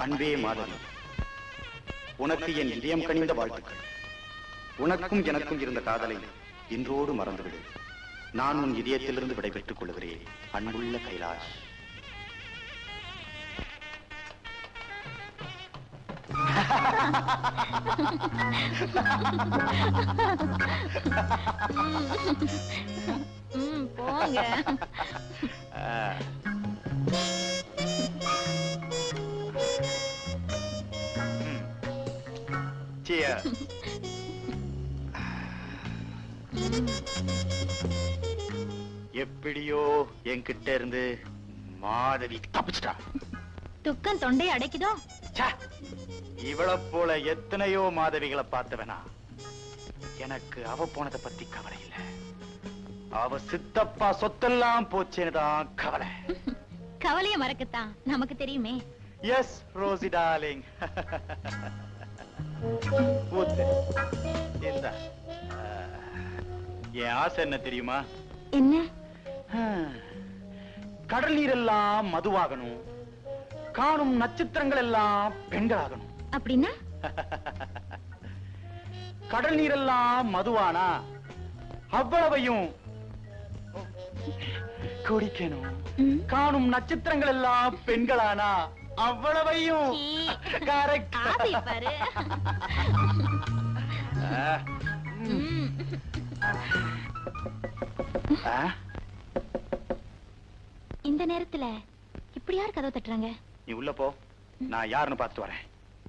அன்பே மாதவி உனக்கு என் இதயம் கனிந்த வாழ்த்துக்கள் உனக்கும் எனக்கும் இருந்த காதலை இன்றோடு மறந்துவிடு நான் உன் இதயத்திலிருந்து விடைபெற்றுக் கொள்கிறேன் அன்புள்ள கைலாஷ் ம் போங்க ஆ. ம். Cheers. எப்படியோ என்கிட்ட இருந்து மாதவி தப்பிச்சிட்டா துக்கம் தொண்டை அடைக்குதோ ச்சே! இவளை போல எத்தனையோ மாதவிகளை பார்த்தவனா எனக்கு அவ போனதை பத்தி கவலை இல்ல அவ சித்தப்பா சொத்தெல்லாம் போச்சேன்னு தான் கவலை கவலைய மறக்கத்தான் நமக்கு தெரியுமே எஸ் ரோசி டார்லிங் ஊத்து இந்தா. ஆ, என் ஆசை என்ன தெரியுமா என்ன கடல் நீர் எல்லாம் மதுவாகணும் காணும் நட்சத்திரங்கள் எல்லாம் பெண்களாகணும் அப்படின்னா கடல் நீரெல்லாம் மதுவானா அவ்வளவையும் குடிக்கணும் ம். காணும் நட்சத்திரங்கள் எல்லாம் பெண்களானா அவ்வளவையும் சீ. கரெக்ட் ஆசை பாரு ம். இந்த நேரத்துல இப்படி யார் கதவு தட்டுறாங்க நீ உள்ள போ நான் யாருன்னு பார்த்துட்டு வரேன்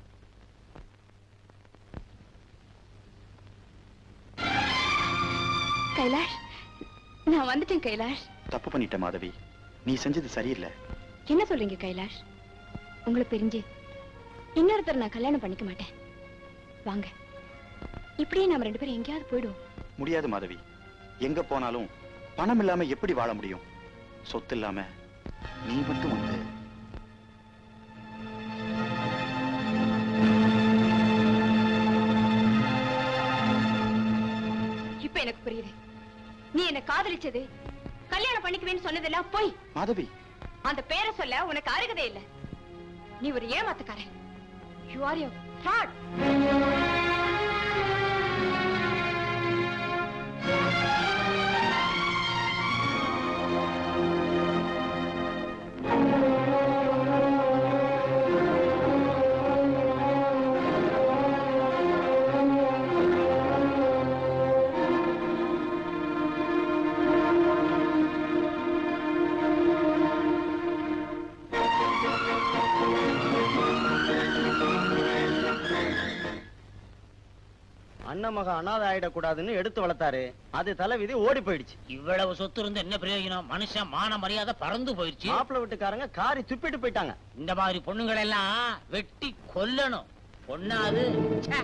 கைலாஷ் நான் வந்துட்டேன் கைலாஷ் தப்பு பண்ணிட்ட மாதவி நீ செஞ்சது சரியில்லை என்ன சொல்றீங்க கைலாஷ் உங்களை பிரிஞ்சு இன்னொருத்தர் நான் கல்யாணம் பண்ணிக்க மாட்டேன் வாங்க இப்படியே நாம ரெண்டு பேரும் எங்கேயாவது போயிடுவோம் முடியாது மாதவி எங்க போனாலும் பணம் இல்லாம எப்படி வாழ முடியும் சொத்து இல்லாம நீ மட்டும் வந்து இப்ப எனக்கு புரியுது நீ என்ன காதலிச்சது கல்யாணம் பண்ணிக்குவேன்னு சொன்னதெல்லாம் போய் மாதவி அந்த பேரை சொல்ல உனக்கு அருகதே இல்ல நீ ஒரு ஏமாத்துக்காரன் யூ ஆர் யூ ஃப்ராட் அண்ணன் மக அனாதை ஆயிடக்கூடாதுன்னு எடுத்து வளர்த்தாரு அது தலைவிதி ஓடி போயிடுச்சு இவ்வளவு சொத்து இருந்து என்ன பிரயோஜனம் மனுஷன் மான மரியாதை பறந்து போயிருச்சு மாப்பிள்ளை வீட்டுக்காரங்க காரி துப்பிட்டு போயிட்டாங்க இந்த மாதிரி பொண்ணுங்களை எல்லாம் வெட்டி கொல்லணும் பொண்ணாது ச்சே.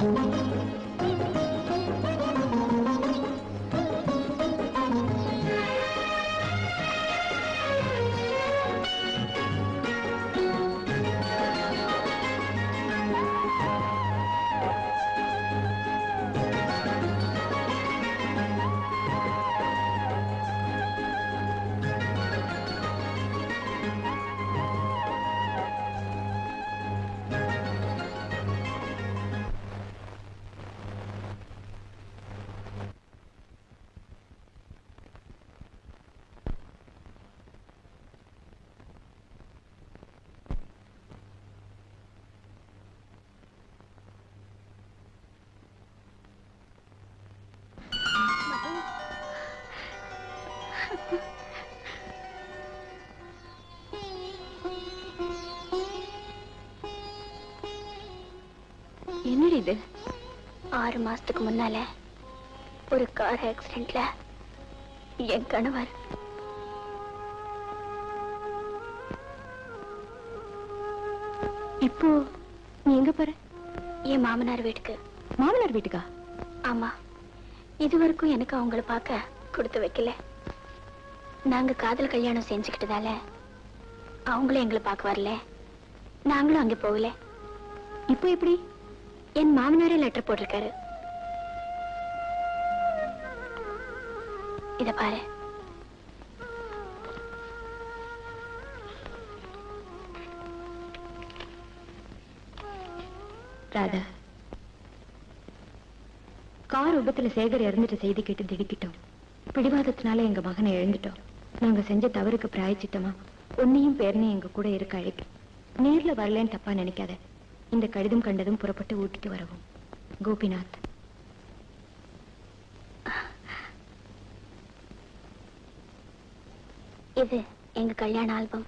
என்னடி இது ஆறு மாசத்துக்கு முன்னால ஒரு கார் ஆக்சிடென்ட்ல என் கணவர் இப்போ நீ எங்க போற என் மாமனார் வீட்டுக்கு மாமனார் வீட்டுக்கா ஆமா இதுவரைக்கும் எனக்கு அவங்கள பார்க்க கொடுத்து வைக்கல நாங்க காதல் கல்யாணம் செஞ்சுக்கிட்டதால அவங்களும் எங்களை பார்க்க வரல நாங்களும் அங்க போகல இப்போ எப்படி என் மாமனாரே லெட்டர் போட்டிருக்காரு இத பாரு ராதா கார் விபத்துல சேகர் இறந்துட்ட செய்தி கேட்டு திடுக்கிட்டோம் பிடிவாதத்தினால எங்க மகனை இழந்துட்டோம் நாங்க செஞ்ச தவறுக்கு பிராயச்சித்தமா உன்னையும் பேரனையும் எங்க கூட இருக்க அழைக்க நேர்ல வரலன்னு தப்பா நினைக்காத இந்த கடிதம் கண்டதும் புறப்பட்டு ஊட்டிக்கு வரவும் கோபிநாத் இது எங்க கல்யாண ஆல்பம்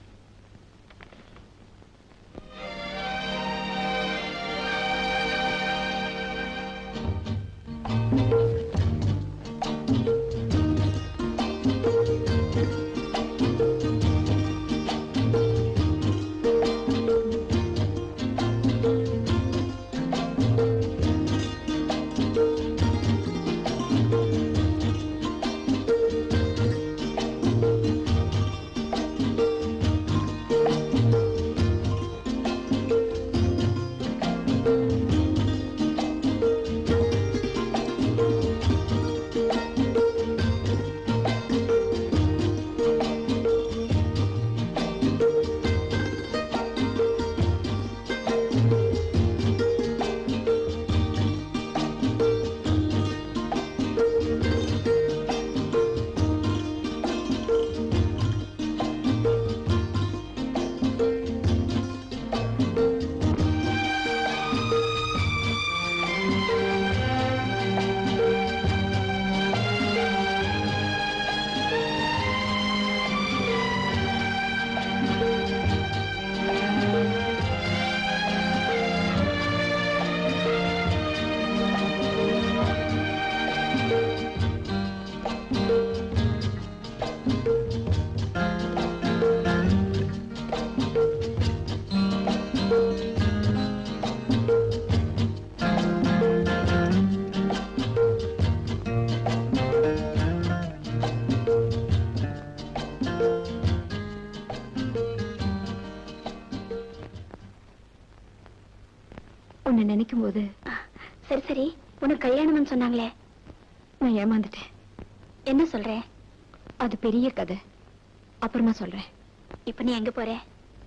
உன்னை நினைக்கும் போது சரி சரி உனக்கு கல்யாணம்னு சொன்னாங்களே நான் ஏமாந்துட்டேன் என்ன சொல்றேன் அது பெரிய கதை அப்புறமா சொல்றேன் இப்ப நீ எங்க போற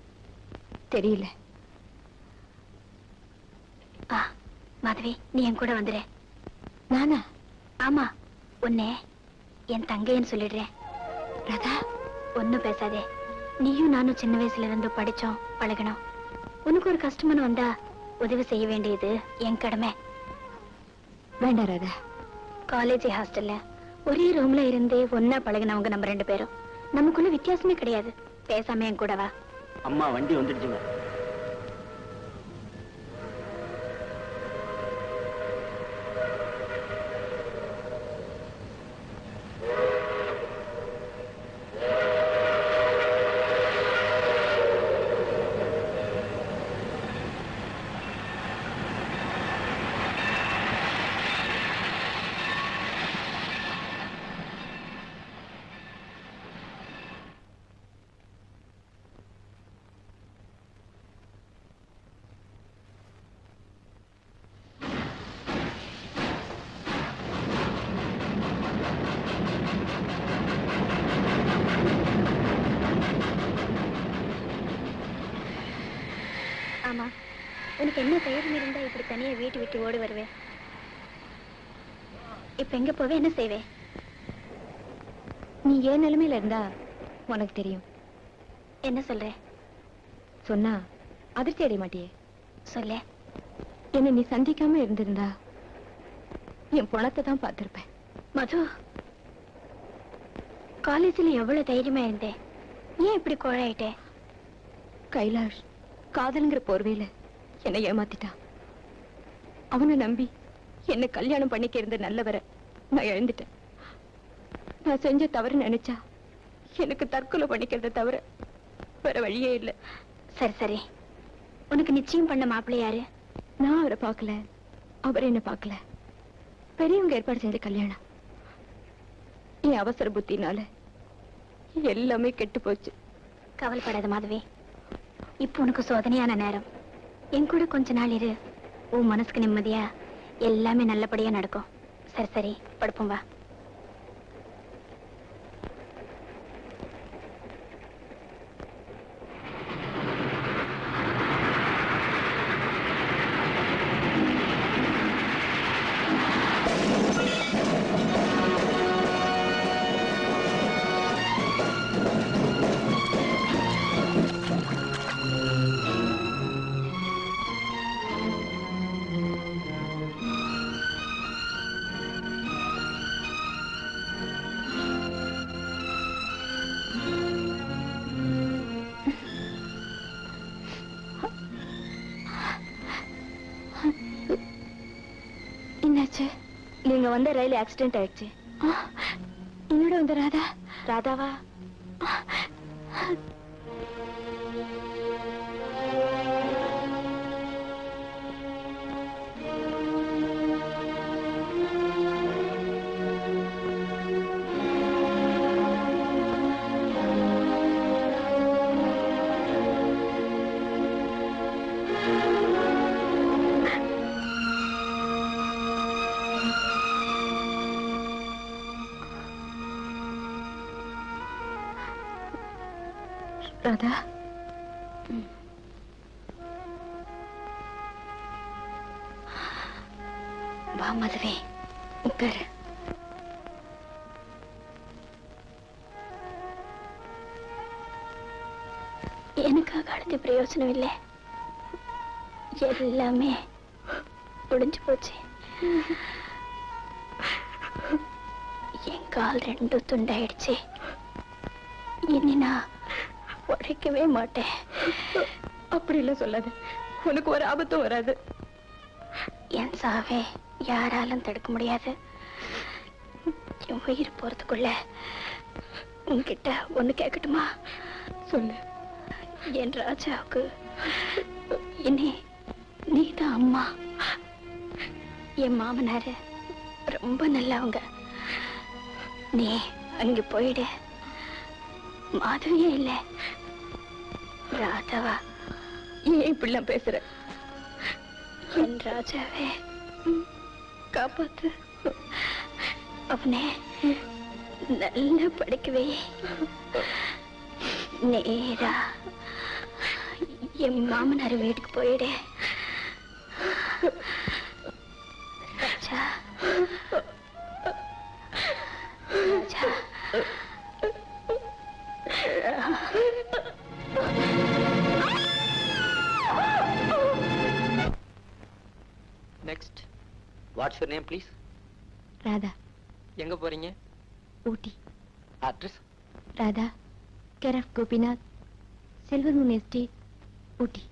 தெரியல ஆ மாதவி நீ என் கூட வந்துரு நானா ஆமா உன்னை என் தங்கைன்னு சொல்லிடுறேன் ராதா ஒன்னும் பேசாதே நீயும் நானும் சின்ன வயசுல இருந்து படிச்சோம் பழகணும் உனக்கு ஒரு கஷ்டம்னு வந்தா உதவி செய்ய வேண்டியது என் கடமை வேண்டாம் ராதா காலேஜ் ஹாஸ்டல்ல ஒரே ரூம்ல இருந்தே ஒன்னா பழகினவங்க நம்ம ரெண்டு பேரும் நமக்குள்ள வித்தியாசமே கிடையாது பேசாம என் கூட வா அம்மா வண்டி வந்துடுச்சுங்க உனக்கு என்ன தைரியம் இருந்தா இப்படி தனியா வீட்டு விட்டு ஓடி வருவே இப்ப எங்க போவே என்ன செய்வே நீ ஏன் நிலைமையில இருந்தா உனக்கு தெரியும் என்ன சொல்ற சொன்னா அதிர்ச்சி அடைய மாட்டியே சொல்ல என்ன நீ சந்திக்காம இருந்திருந்தா என் பணத்தை தான் பார்த்திருப்பேன் மது காலேஜ்ல எவ்வளவு தைரியமா இருந்தேன் ஏன் இப்படி கோழாயிட்டே கைலாஷ் காதல்ங்கிற போர்வையில என்னை ஏமாத்திட்டான் அவனை நம்பி என்ன கல்யாணம் பண்ணிக்க இருந்த நல்லவரை நான் இழந்துட்டேன் நான் செஞ்ச தவறு நினைச்சா எனக்கு தற்கொலை பண்ணிக்கிறத தவிர வேற வழியே இல்லை சரி சரி உனக்கு நிச்சயம் பண்ண மாப்பிள்ளை யாரு நான் அவரை பார்க்கல அவர் என்ன பார்க்கல பெரியவங்க ஏற்பாடு செஞ்ச கல்யாணம் என் அவசர புத்தினால எல்லாமே கெட்டு போச்சு கவலைப்படாத மாதவி இப்போ உனக்கு சோதனையான நேரம் என் கூட கொஞ்ச நாள் இரு உன் மனசுக்கு நிம்மதியா எல்லாமே நல்லபடியா நடக்கும் சரி சரி படுப்போம் வா என்னாச்சு நீங்க வந்த ரயில் ஆக்சிடென்ட் ஆயிடுச்சு என்னோட வந்த ராதா ராதாவா ராதா வா மதுவே உட்காரு எனக்காக அழுது பிரயோஜனம் இல்லை எல்லாமே முடிஞ்சு போச்சு என் கால் ரெண்டும் துண்டாயிடுச்சு இனி நான் உடைக்கவே மாட்டேன் அப்படி இல்ல சொல்லாத உனக்கு ஒரு ஆபத்தும் வராது என் சாவே யாராலும் தடுக்க முடியாது என் உயிர் போறதுக்குள்ள உன்கிட்ட ஒண்ணு கேட்கட்டுமா சொல்லு என் ராஜாவுக்கு இனி நீதான் அம்மா என் மாமனாரு ரொம்ப நல்லவங்க நீ அங்க போயிடு மாதவியே இல்ல ராதாவா ஏன் இப்படிலாம் பேசுற என் ராஜாவே காப்பாத்து அவனே நல்லா படிக்கவே நேரா என் மாமனார் வீட்டுக்கு போயிடு Raja Raja next what's your name please Radha எங்க போறீங்க Ooty address Radha care of Gopinath Silver Moon Estate Ooty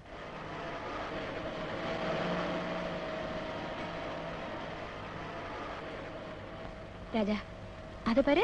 Raja அதை பாரு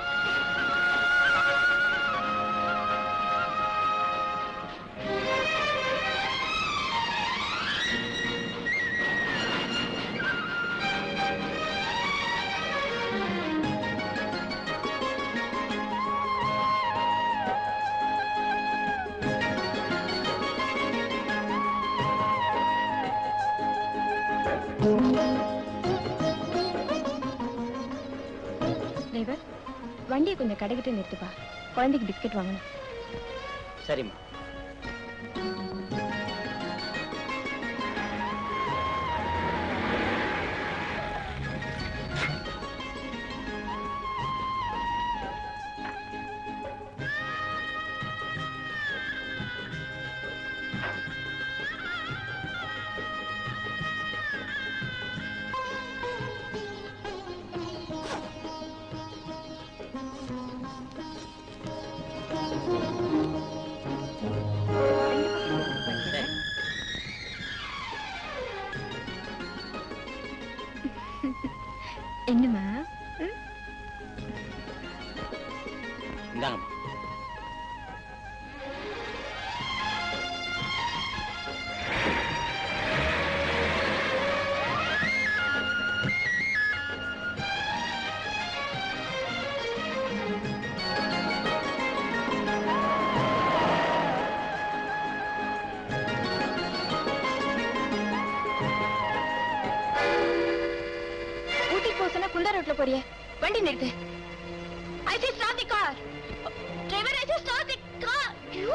டிரைவர் வண்டியை கொஞ்சம் கடைக்கிட்ட நிறுத்துப்பா குழந்தைக்கு பிஸ்கட் வாங்கணும் சரிம்மா என்னம்மா இந்தாங்கம்மா ஊட்டிக்கு போக சொன்னா குந்தா ரோட்ல போறியே வண்டி நிறுத்து I say start the car driver I say start the car you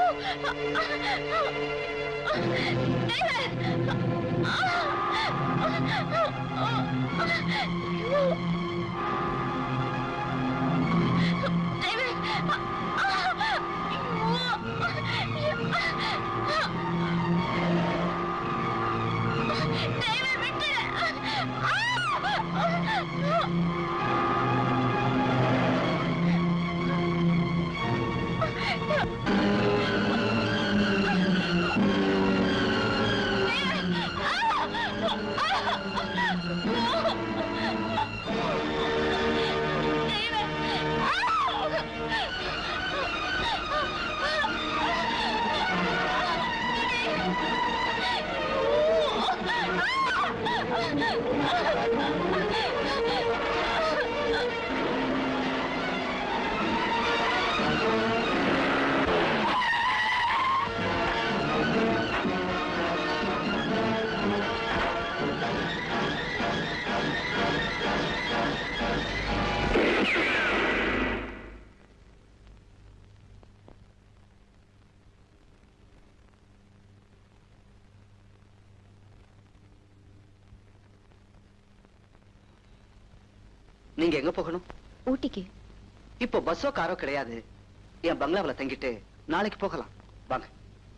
driver விட்டு நீங்க எங்க போகணும் ஊட்டிக்கு இப்போ பஸ்ஸோ காரோ கிடையாது என் பங்களாவுல தங்கிட்டு நாளைக்கு போகலாம் வாங்க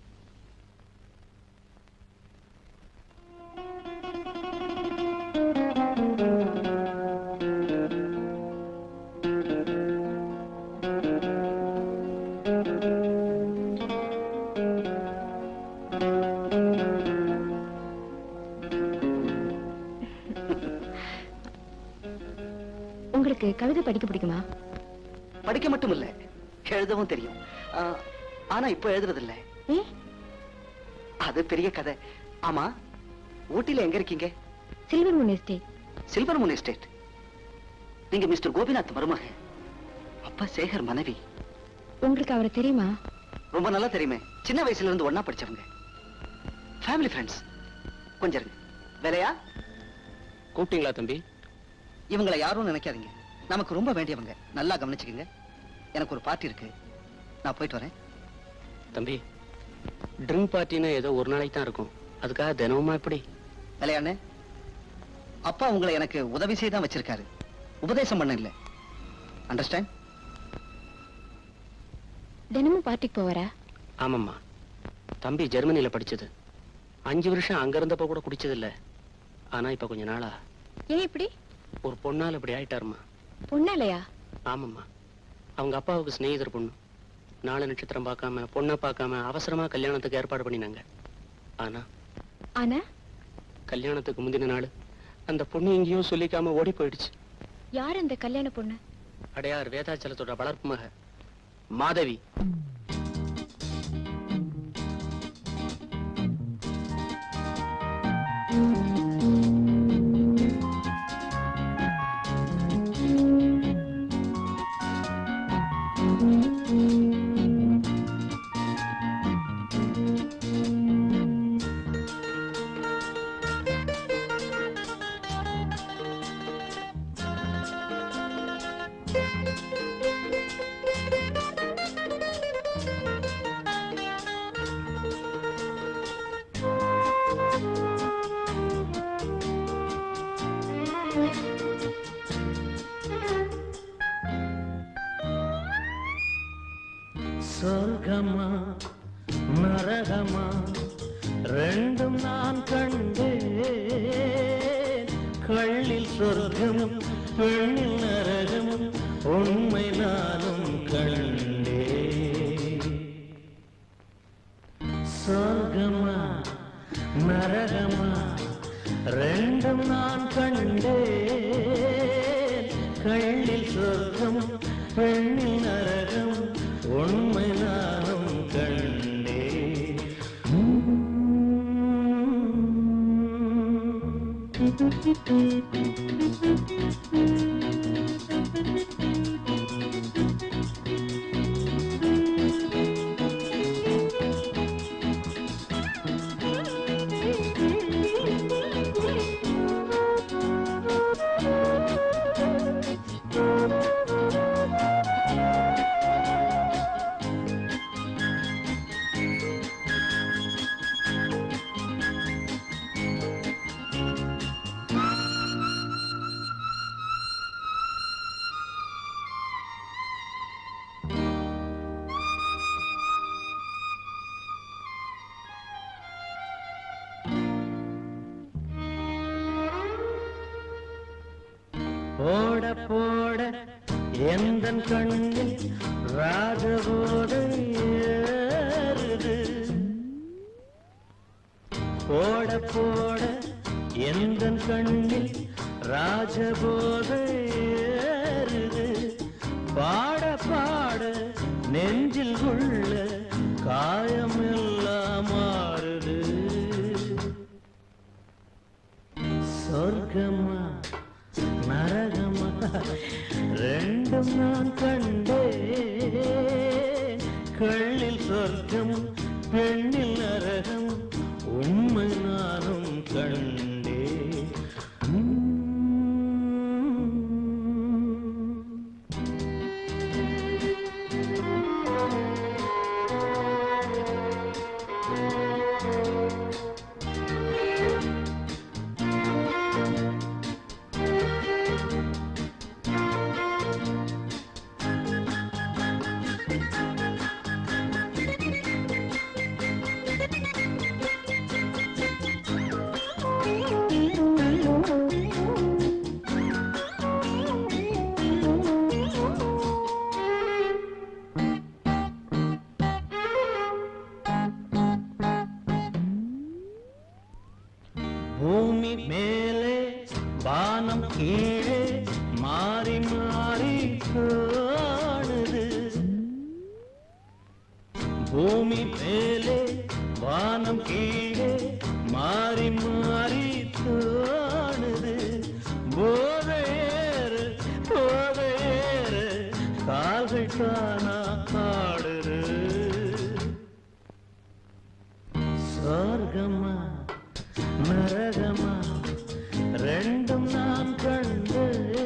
உங்களுக்கு கவிதை படிக்க பிடிக்குமா படிக்க மட்டும் இல்ல எழுதவும் தெரியும் ஆ, ஆனா இப்போ எழுதுறது இல்ல ஏ அது பெரிய கதை ஆமா ஊட்டில எங்க இருக்கீங்க Silver Moon Estate Silver Moon Estate நீங்க மிஸ்டர் கோபிநாத் மருமக அப்பா சேகர் மனைவி உங்களுக்கு அவரை தெரியுமா ரொம்ப நல்லா தெரியுமே சின்ன வயசுல இருந்து ஒண்ணா படிச்சவங்க ஃபேமிலி ஃப்ரெண்ட்ஸ் கொஞ்சம் இருங்க வேலையா கூப்பிட்டீங்களா தம்பி இவங்களை யாரும் நினைக்காதீங்க நமக்கு ரொம்ப வேண்டியவங்க நல்லா கவனிச்சுக்கங்க எனக்கு ஒரு பார்ட்டி இருக்கு நான் போயிட்டு வரேன் தம்பி ட்ரிங்க் பார்ட்டின்னு ஏதோ ஒரு நாளைக்கு தான் இருக்கும் அதுக்காக தினமுமா எப்படி விளையாண்ணே அப்பா உங்களை எனக்கு உதவி செய்ய தான் வச்சிருக்காரு உபதேசம் பண்ண இல்ல அண்டர்ஸ்டாண்ட் தினமும் பார்ட்டிக்கு போவாரா ஆமாம்மா தம்பி ஜெர்மனியில படிச்சது அஞ்சு வருஷம் அங்க இருந்தப்ப கூட குடிச்சது இல்ல ஆனா இப்ப கொஞ்ச நாளா ஏன் இப்படி ஒரு பொண்ணால் இப்படி ஆயிட்டாருமா பொண்ணாலையா ஆமாம்மா அவங்க அப்பாவுக்கு சிநேகிதர் பொண்ணு நாலு நட்சத்திரம் பார்க்காம பொண்ணை பார்க்காம அவசரமா கல்யாணத்துக்கு ஏற்பாடு பண்ணினாங்க ஆனா ஆனா கல்யாணத்துக்கு முந்தின நாள் அந்த பொண்ணு எங்கேயோ சொல்லிக்காம ஓடி போயிடுச்சு யார் அந்த கல்யாண பொண்ணு அடையார் வேதாச்சலத்தோட வளர்ப்பு மக மாதவி சொர்க்கமா நரகமா ரெண்டும் நான் கண்டேன் கள்ளில் சொர்க்கம் பெண்ணில் நரகம் உண்மை நானும் கண்டேன் சொர்க்கமா நரகமா ரெண்டும் நான் கண்டேன் கள்ளில் சொர்க்கம் பெண்ணில் நரகம் உண்மை நானும் கண்டே போட போட எந்த கண்ணில் ராஜபோதை ஏறுது போட போட எந்த கண்ணில் ராஜபோதை ஏறுது பாட பாட நெஞ்சில் உள்ள காயமெல்லாம் மாறுது சொர்க்கமா நரகமா ரெண்டும் நான் கண்டேன் கள்ளில் சொர்க்கம் பெண்ணில் நரகம் உண்மை நானும் கண்டேன் உம். பூமி மேலே வானம் கீழே மாறி மாறி காணுது பூமி மேலே வானம் கீழே மாறி மாறி காணுது போதையேறு போதையேறு கால்கள் தானா ஆடுது சொர்க்கமா நரகமா ரெண்டும் நான் கண்டு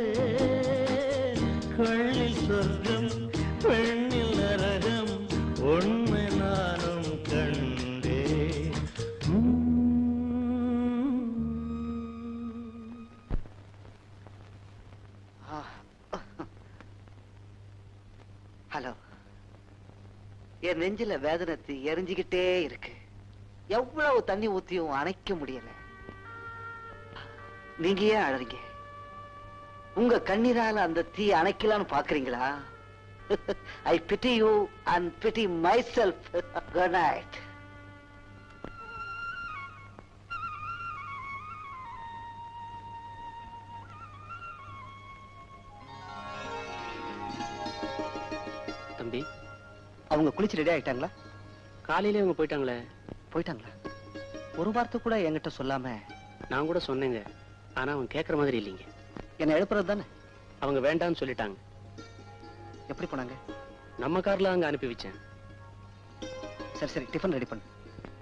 கள்ளில் சொர்க்கம் பெண்ணில் நரகம் உண்மை நானும் கண்டே ஹலோ என் நெஞ்சில வேதனை எரிஞ்சுக்கிட்டே இருக்கு எவ்வளவு தண்ணி ஊத்தியும் அணைக்க முடியல நீங்க ஏன் அழறீங்க உங்க கண்ணீரால அந்த தீ அணைக்கலாம்னு பாக்குறீங்களா I pity you and pity myself good night தம்பி அவங்க குளிச்சு ரெடி ஆயிட்டாங்களா காலையிலே அவங்க போயிட்டாங்களே போயிட்டாங்களா ஒரு வார்த்தை கூட என்கிட்ட சொல்லாம நான் கூட சொன்னேங்க ஆனா அவங்க கேட்குற மாதிரி இல்லைங்க என்ன எழுப்புறது தானே அவங்க வேண்டாம்னு சொல்லிட்டாங்க எப்படி போனாங்க நம்ம கார்ல அங்க அனுப்பி வச்சேன் சரி சரி டிஃபன் ரெடி பண்ணு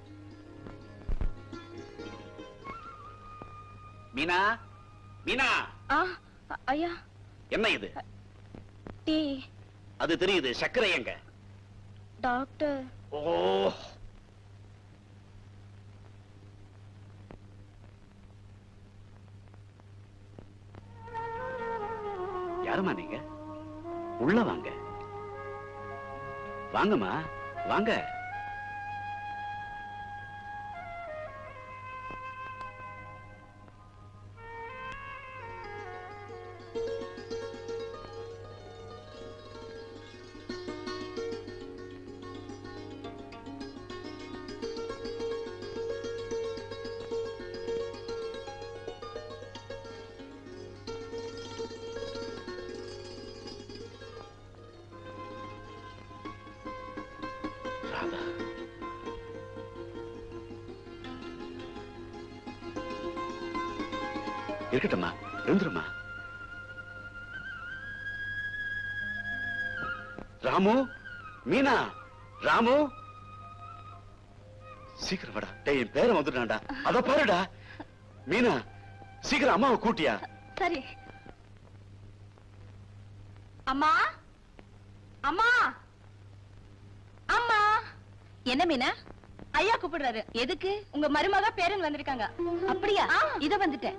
மீனா மீனா ஆ ஐயா என்ன இது டீ அது தெரியுது சர்க்கரை எங்க டாக்டர் ஓ யாருமா நீங்க உள்ள வாங்க வாங்கம்மா வாங்க இருக்கட்டும்மா எழுந்துருமா ராமு மீனா ராமு சீக்கிரம் வாடா டேய் என் பேரை வந்துட்டான்டா அத பாருடா மீனா சீக்கிரம் அம்மாவை கூட்டியா சரி அம்மா அம்மா அம்மா என்ன மீனா ஐயா கூப்பிடுறாரு எதுக்கு உங்க மருமக பேரன் வந்திருக்காங்க அப்படியா இத வந்துட்டேன்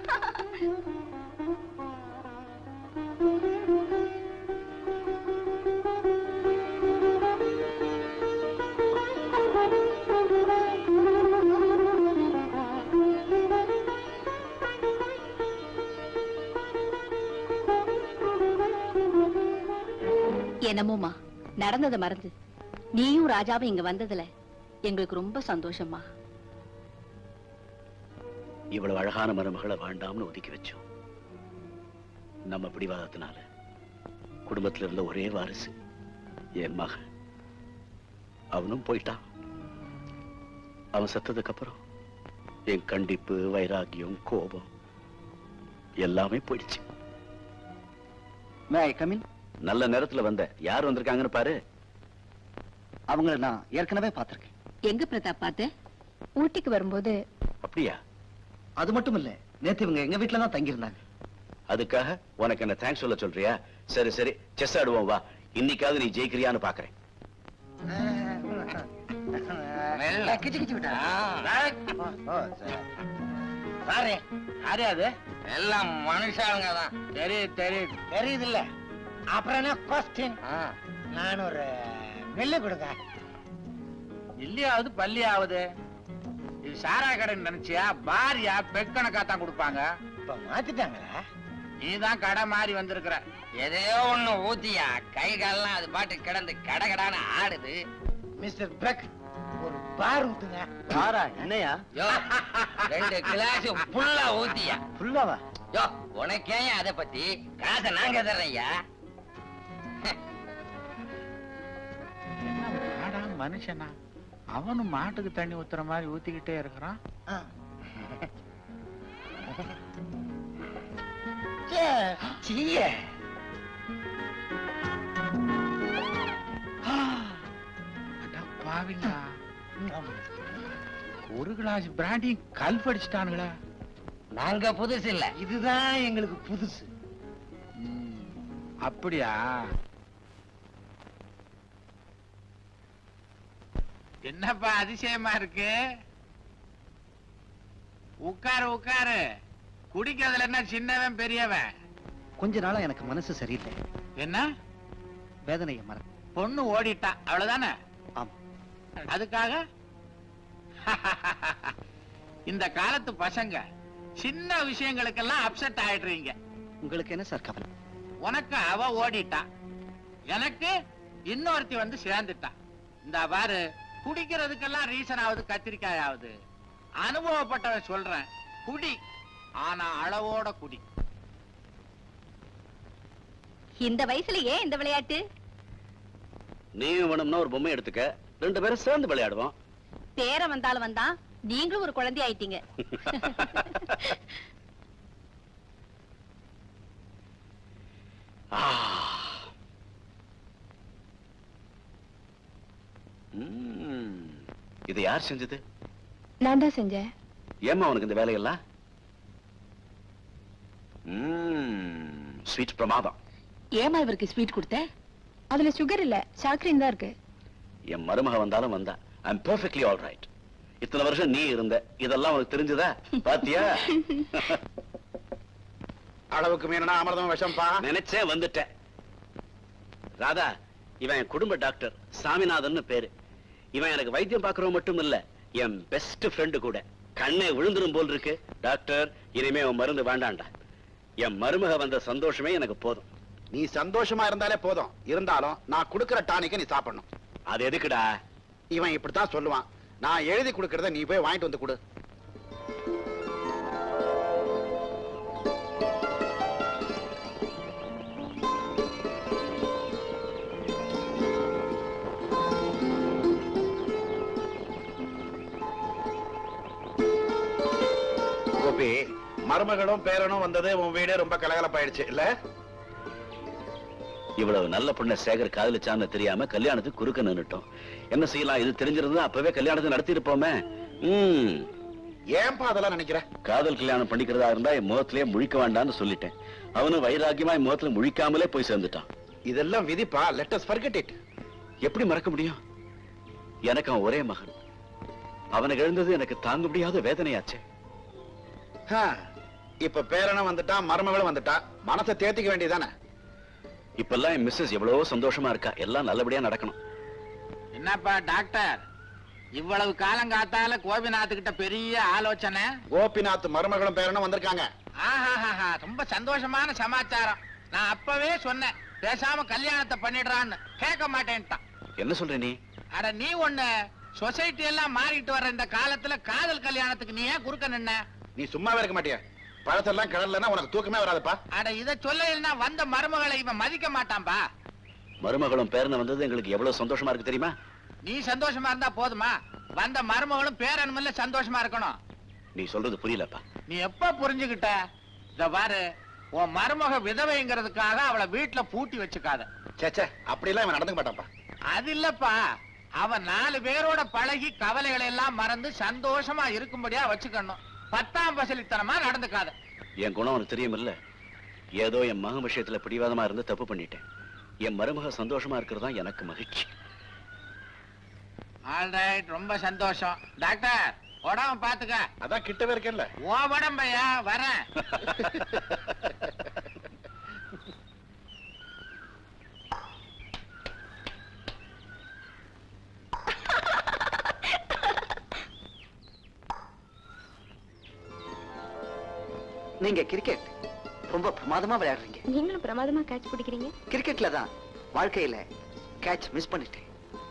என்னமோமா நடந்ததை மறந்து நீயும் ராஜாவும் இங்க வந்ததுல எங்களுக்கு ரொம்ப சந்தோஷமா இவ்வளவு அழகான மருமகளை வேண்டாம்னு ஒதுக்கி வச்சோம் நம்ம பிடிவாதத்தினால குடும்பத்துல இருந்த ஒரே வாரிசு என் மகன் அவனும் போயிட்டான் அவன் செத்ததுக்கு அப்புறம் என் கண்டிப்பு வைராகியம் கோபம் எல்லாமே போயிடுச்சு மே ஐ கமின் நல்ல நேரத்துல வந்த யார் வந்திருக்காங்கன்னு பாரு அவங்கள நான் ஏற்கனவே பார்த்திருக்கேன் எங்க பிரதாப் பார்த்து ஊட்டிக்கு வரும்போது அப்படியா அது மட்டும் இல்ல நேத்து இவங்க எங்க வீட்டுல தான் தங்கியிருந்தாங்க அதுக்காக உனக்கு என்ன தேங்க்ஸ் சொல்ல சொல்றியா சரி சரி செஸ் ஆடுவோம் வா இன்னைக்காவது நீ ஜெயிக்கிறியான்னு பாக்குறேன் கிச்சு கிச்சு விட்டா பாரு யாரு அது எல்லாம் மனுஷாளுங்க தான் தெரியுது தெரியுது தெரியுது இல்ல அப்புறம் என்ன கொஸ்டின் நான் ஒரு நெல்லு கொடுங்க இல்லையாவது பள்ளியாவது இது சாராய கடைன்னு நினைச்சியா பாரியா பெக்கணக்கா தான் கொடுப்பாங்க இப்ப மாத்திட்டாங்களா நீதான் கடை மாறி வந்திருக்கிற எதையோ ஒண்ணு ஊத்தியா கை கால்லாம் அது பாட்டு கிடந்து கடகடான்னு ஆடுது மிஸ்டர் பெக் ஒரு பார் ஊத்துங்க பாரா என்னையா யோ ரெண்டு கிளாஸ் ஃபுல்லா ஊத்தியா ஃபுல்லாவா யோ உனக்கே அத பத்தி காசை நாங்க தர்றையா மனுஷனா அவனும் மாட்டுக்கு தண்ணி ஊத்துற மாதிரி ஊத்திக்கிட்டே இருக்கிறான் சீய பாவிங்க ஒரு கிளாஸ் பிராண்டியும் கல் படிச்சுட்டானுங்களா நாங்க புதுசு இல்ல இதுதான் எங்களுக்கு புதுசு அப்படியா என்னப்பா அதிசயமா இருக்கு உட்காரு உட்காரு குடிக்கிறதுல என்ன சின்னவன் பெரியவன் கொஞ்ச நாளா எனக்கு மனசு சரியில்லை என்ன வேதனையை மற பொண்ணு ஓடிட்டா அவ்வளவுதானே ஆமா அதுக்காக இந்த காலத்து பசங்க சின்ன விஷயங்களுக்கெல்லாம் அப்செட் ஆயிடுறீங்க உங்களுக்கு என்ன சார் கவலை உனக்கு அவ ஓடிட்டா எனக்கு இன்னொருத்தி வந்து சேர்ந்துட்டா இந்த பாரு குடிக்கிறதுக்கெல்லாம் ரீசன் ஆகுது கத்திரிக்காய் ஆகுது அனுபவப்பட்டவன் சொல்றேன் குடி ஆனா அளவோட குடி இந்த வயசுல ஏன் இந்த விளையாட்டு நீயும் வேணும்னா ஒரு பொம்மை எடுத்துக்க ரெண்டு பேரும் சேர்ந்து விளையாடுவோம் பேர வந்தாலும் வந்தான் நீங்களும் ஒரு குழந்தை ஆயிட்டீங்க ஆ. ம். இது யார் செஞ்சது நான் தான் செஞ்சேன் ஏம்மா உனக்கு இந்த வேலையெல்லாம் ஸ்வீட் பிரமாதம் ஏமா இவருக்கு ஸ்வீட் கொடுத்த அதுல சுகர் இல்ல சாக்கரின் தான் இருக்கு என் மருமக வந்தாலும் வந்தா ஐம் பெர்ஃபெக்ட்லி ஆல் ரைட் இத்தனை வருஷம் நீ இருந்த இதெல்லாம் உனக்கு தெரிஞ்சதா பாத்தியா அளவுக்கு மீறினா அமிர்தம் விஷம்பா நினைச்சே வந்துட்டேன் ராதா இவன் என் குடும்ப டாக்டர் சாமிநாதன் பேரு இவன் எனக்கு வைத்தியம் பார்க்கறவன் மட்டும் இல்ல என் பெஸ்ட் ஃப்ரெண்டு கூட கண்ணே விழுந்துரும் போல் இருக்கு டாக்டர் இனிமே உன் மருந்து வேண்டாண்டா என் மருமக வந்த சந்தோஷமே எனக்கு போதும் நீ சந்தோஷமா இருந்தாலே போதும் இருந்தாலும் நான் கொடுக்கிற டானிக்கை நீ சாப்பிடணும் அது எதுக்குடா இவன் இப்படித்தான் சொல்லுவான் நான் எழுதி கொடுக்கறத நீ போய் வாங்கிட்டு வந்து கொடு கோபி மருமகளும் பேரனும் வந்தது உன் வீடே ரொம்ப கலகலப்பாயிடுச்சு இல்ல இவ்வளவு நல்ல பொண்ணை சேகர் காதலிச்சான்னு தெரியாம கல்யாணத்துக்கு குறுக்க நின்னுட்டோம் என்ன செய்யலாம் இது தெரிஞ்சிருந்தா அப்பவே கல்யாணத்தை நடத்தி இருப்போமே ம் ஏன்பா அதெல்லாம் நினைக்கிற காதல் கல்யாணம் பண்ணிக்கிறதா இருந்தா என் முகத்திலேயே முழிக்க வேண்டாம்னு சொல்லிட்டேன் அவனும் வைராக்கியமா என் முகத்துல முழிக்காமலே போய் சேர்ந்துட்டான் இதெல்லாம் விதிப்பா லெட் அஸ் forget it எப்படி மறக்க முடியும் எனக்கு அவன் ஒரே மகன் அவனுக்கு எழுந்தது எனக்கு தாங்க முடியாத வேதனையாச்சே ஹா, இப்ப பேரனும் வந்துட்டான் மருமகளும் வந்துட்டா மனசை தேத்திக்க வேண்டியதானே இப்பெல்லாம் என் மிஸ்ஸஸ் எவ்வளவோ சந்தோஷமா இருக்கா எல்லாம் நல்லபடியா நடக்கணும் என்னப்பா டாக்டர் இவ்வளவு காலம் காத்தால கோபிநாத் கிட்ட பெரிய ஆலோசனை கோபிநாத் மருமகளும் பேரனும் வந்திருக்காங்க ஆஹாஹாஹா, ரொம்ப சந்தோஷமான சமாச்சாரம் நான் அப்பவே சொன்னேன் பேசாம கல்யாணத்தை பண்ணிடுறான்னு கேட்க மாட்டேன்ட்டான் என்ன சொல்ற நீ அட நீ ஒண்ணு சொசைட்டி எல்லாம் மாறிட்டு வர்ற இந்த காலத்துல காதல் கல்யாணத்துக்கு நீ ஏன் குறுக்க நின்ன நீ சும்மாவே இருக்க மாட்டியா பழத்தெல்லாம் கடல்லன்னா உனக்கு தூக்கமே வராதுப்பா அட இத சொல்லலைன்னா வந்த மருமகளை இவன் மதிக்க மாட்டான்பா மருமகளும் பேரனும் வந்தது எங்களுக்கு எவ்வளவு சந்தோஷமா இருக்கு தெரியுமா நீ சந்தோஷமா இருந்தா போதுமா வந்த மருமகளும் பேரனுமில்ல சந்தோஷமா இருக்கணும் நீ சொல்றது புரியலப்பா நீ எப்ப புரிஞ்சுகிட்ட இத பாரு உன் மருமக விதவைங்கிறதுக்காக அவளை வீட்டுல பூட்டி வச்சுக்காத சேச்சே அப்படிலாம் இவன் நடந்துக்க மாட்டான்ப்பா அது இல்லப்பா அவன் நாலு பேரோட பழகி கவலைகளை எல்லாம் மறந்து சந்தோஷமா இருக்கும்படியா வச்சுக்கணும் பத்தாம் பசலித்தனமா நடந்துக்காத என் குணம் உனக்கு தெரியுமில்ல ஏதோ என் மகன் விஷயத்துல பிடிவாதமா இருந்து தப்பு பண்ணிட்டேன் என் மருமக சந்தோஷமா இருக்கிறது தான் எனக்கு மகிழ்ச்சி ஆல்ரைட் ரொம்ப சந்தோஷம் டாக்டர் உடம்ப பாத்துக்க அதான் கிட்டவே இருக்கேன்ல உன் உடம்பையா வரேன் நீங்க கிரிக்கெட் ரொம்ப பிரமாதமா விளையாடுறீங்க நீங்களும் பிரமாதமா கேட்ச் பிடிக்கிறீங்க கிரிக்கெட்ல தான் வாழ்க்கையில கேட்ச் மிஸ் பண்ணிட்டேன்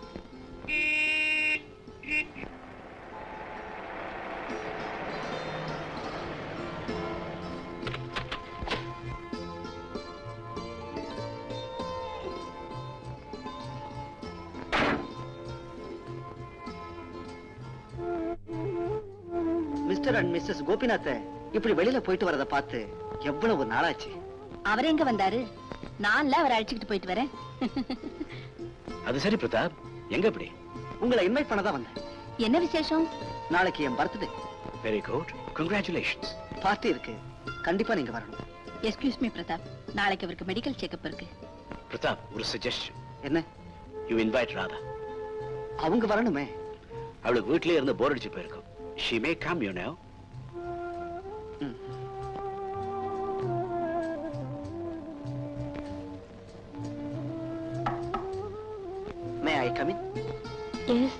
மிஸ்டர் அண்ட் மிஸ்ஸஸ் கோபிநாத்த இப்படி வெளியில போயிட்டு வரத பார்த்து எவ்வளவு நாளாச்சு அவர் எங்க வந்தாரு நான்ல அவரை அழைச்சிக்கிட்டு போயிட்டு வரேன் அது சரி பிரதாப் எங்க இப்படி உங்களை இன்வைட் பண்ண தான் வந்தேன் என்ன விசேஷம் நாளைக்கு என் birthday very good congratulations party இருக்கு கண்டிப்பா நீங்க வரணும் எஸ்கியூஸ் மீ பிரதாப் நாளைக்கு அவருக்கு மெடிக்கல் செக்கப் இருக்கு பிரதாப் ஒரு சஜஷன் என்ன யூ இன்வைட் ராதா அவங்க வரணுமே அவளுக்கு வீட்லயே இருந்து போர் அடிச்சு போயிருக்கும் she may come you know may I come in yes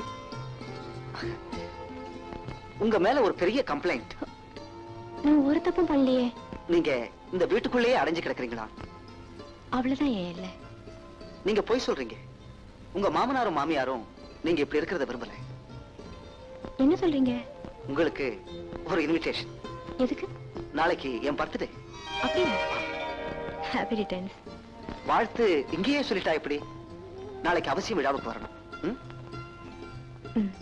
உங்க மேல ஒரு பெரிய கம்ப்ளைண்ட் நான் ஒரு தப்பும் பண்ணலையே நீங்க இந்த வீட்டுக்குள்ளேயே அடைஞ்சு கிடக்குறீங்களா அவ்வளவுதான் ஏன் இல்ல நீங்க போய் சொல்றீங்க உங்க மாமனாரும் மாமியாரும் நீங்க இப்படி இருக்கிறத விரும்பல என்ன சொல்றீங்க உங்களுக்கு ஒரு இன்விடேஷன் எதுக்கு நாளைக்கு என் பர்த்டே அப்படியா ஹாப்பி ரிட்டர்ன்ஸ் வாழ்த்து இங்கேயே சொல்லிட்டா எப்படி நாளைக்கு அவசியம் விழாவுக்கு வரணும் ம்? ம்.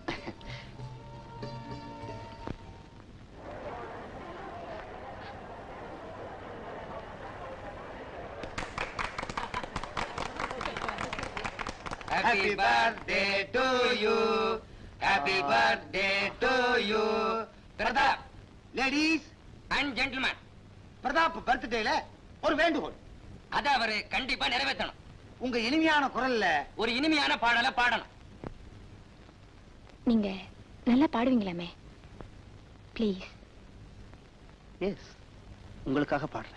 Happy birthday to you happy birthday to you Pratap ladies and gentlemen Pratap பர்த்டேல ஒரு வேண்டுகோள் அத அவரு கண்டிப்பா நிறைவேற்றணும் உங்க இனிமையான குரல்ல ஒரு இனிமையான பாடலை பாடணும் நீங்க நல்லா பாடுவீங்களாமே ப்ளீஸ் எஸ் உங்களுக்காக பாடுறேன்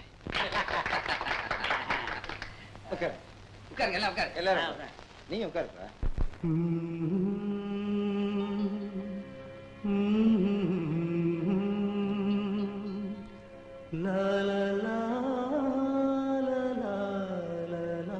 உட்காருங்க எல்லாம் உட்காரு எல்லாரும் நீங்க உட்காருப்பா லா லா லா லா லா லா லா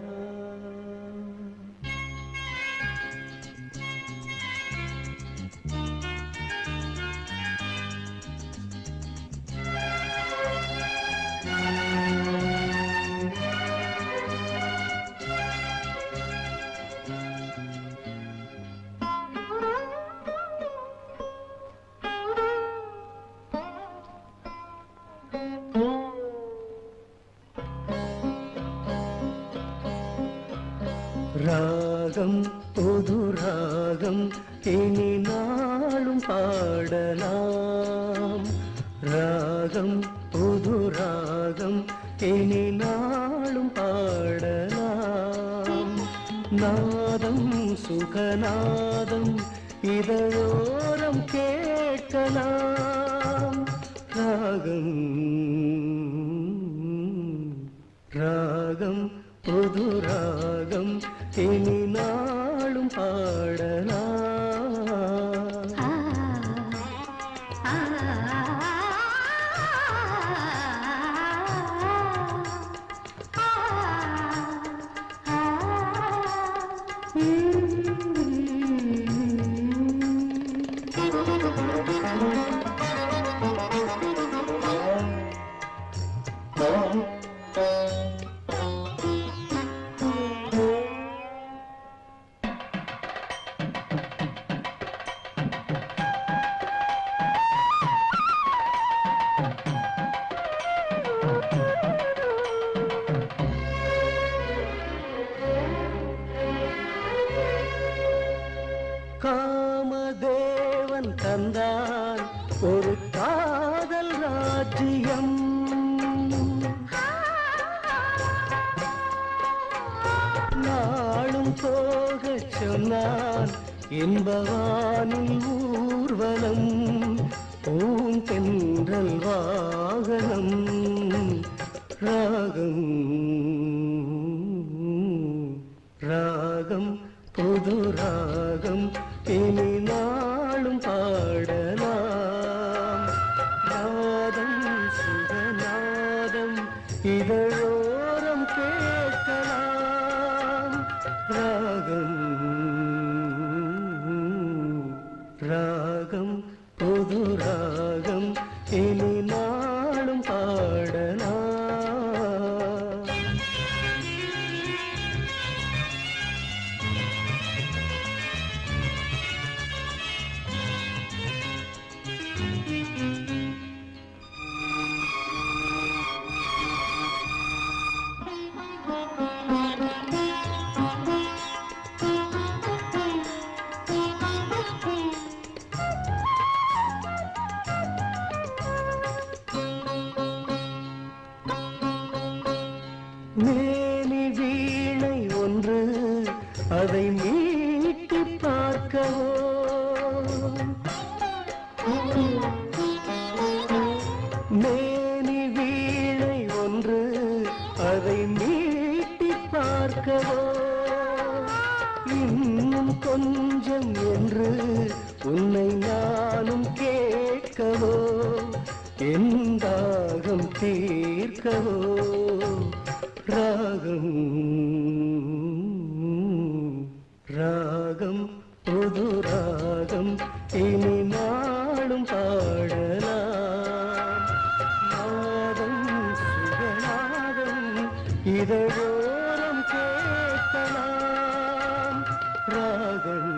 ராகம் புது ராகம் இனி நாளும் பாடலாம் ராகம் புது ராகம் இனி நாளும் பாடலாம் நாதம் சுகநாதம் இதழோரம் கேட்கலாம் ராகம் ராகம் புது ராகம் இனி நாளும் பாடலாம் காமதேவன் தந்தான் ஒரு காதல் ராஜ்யம் நாளும் போகச் சொன்னான் இன்பவானில் ஊர்வலம் பூந்தென்றல் வாகனம் ராகம் ராகம் புது ராகம் இனி நாளும் பாடலாம் நாதம் சுகநாதம் இதழோரம் கேட்கலாம் ராகம் ராகம் புது ராகம் இனி நாளும் பாடலாம் மேனி வீணை ஒன்று அதை மீட்டி பார்க்கவோ மேனி வீணை ஒன்று அதை மீட்டி பார்க்கவோ இன்னும் கொஞ்சம் என்று உன்னை நானும் கேட்கவோ எந்தாகம் தீர்க்கவோ ராகம் ராகம் புது ராகம் இனி நாளும் பாடலாம் நாதம் சுகநாதம் இதழோரம் கேட்கலாம் ராகம்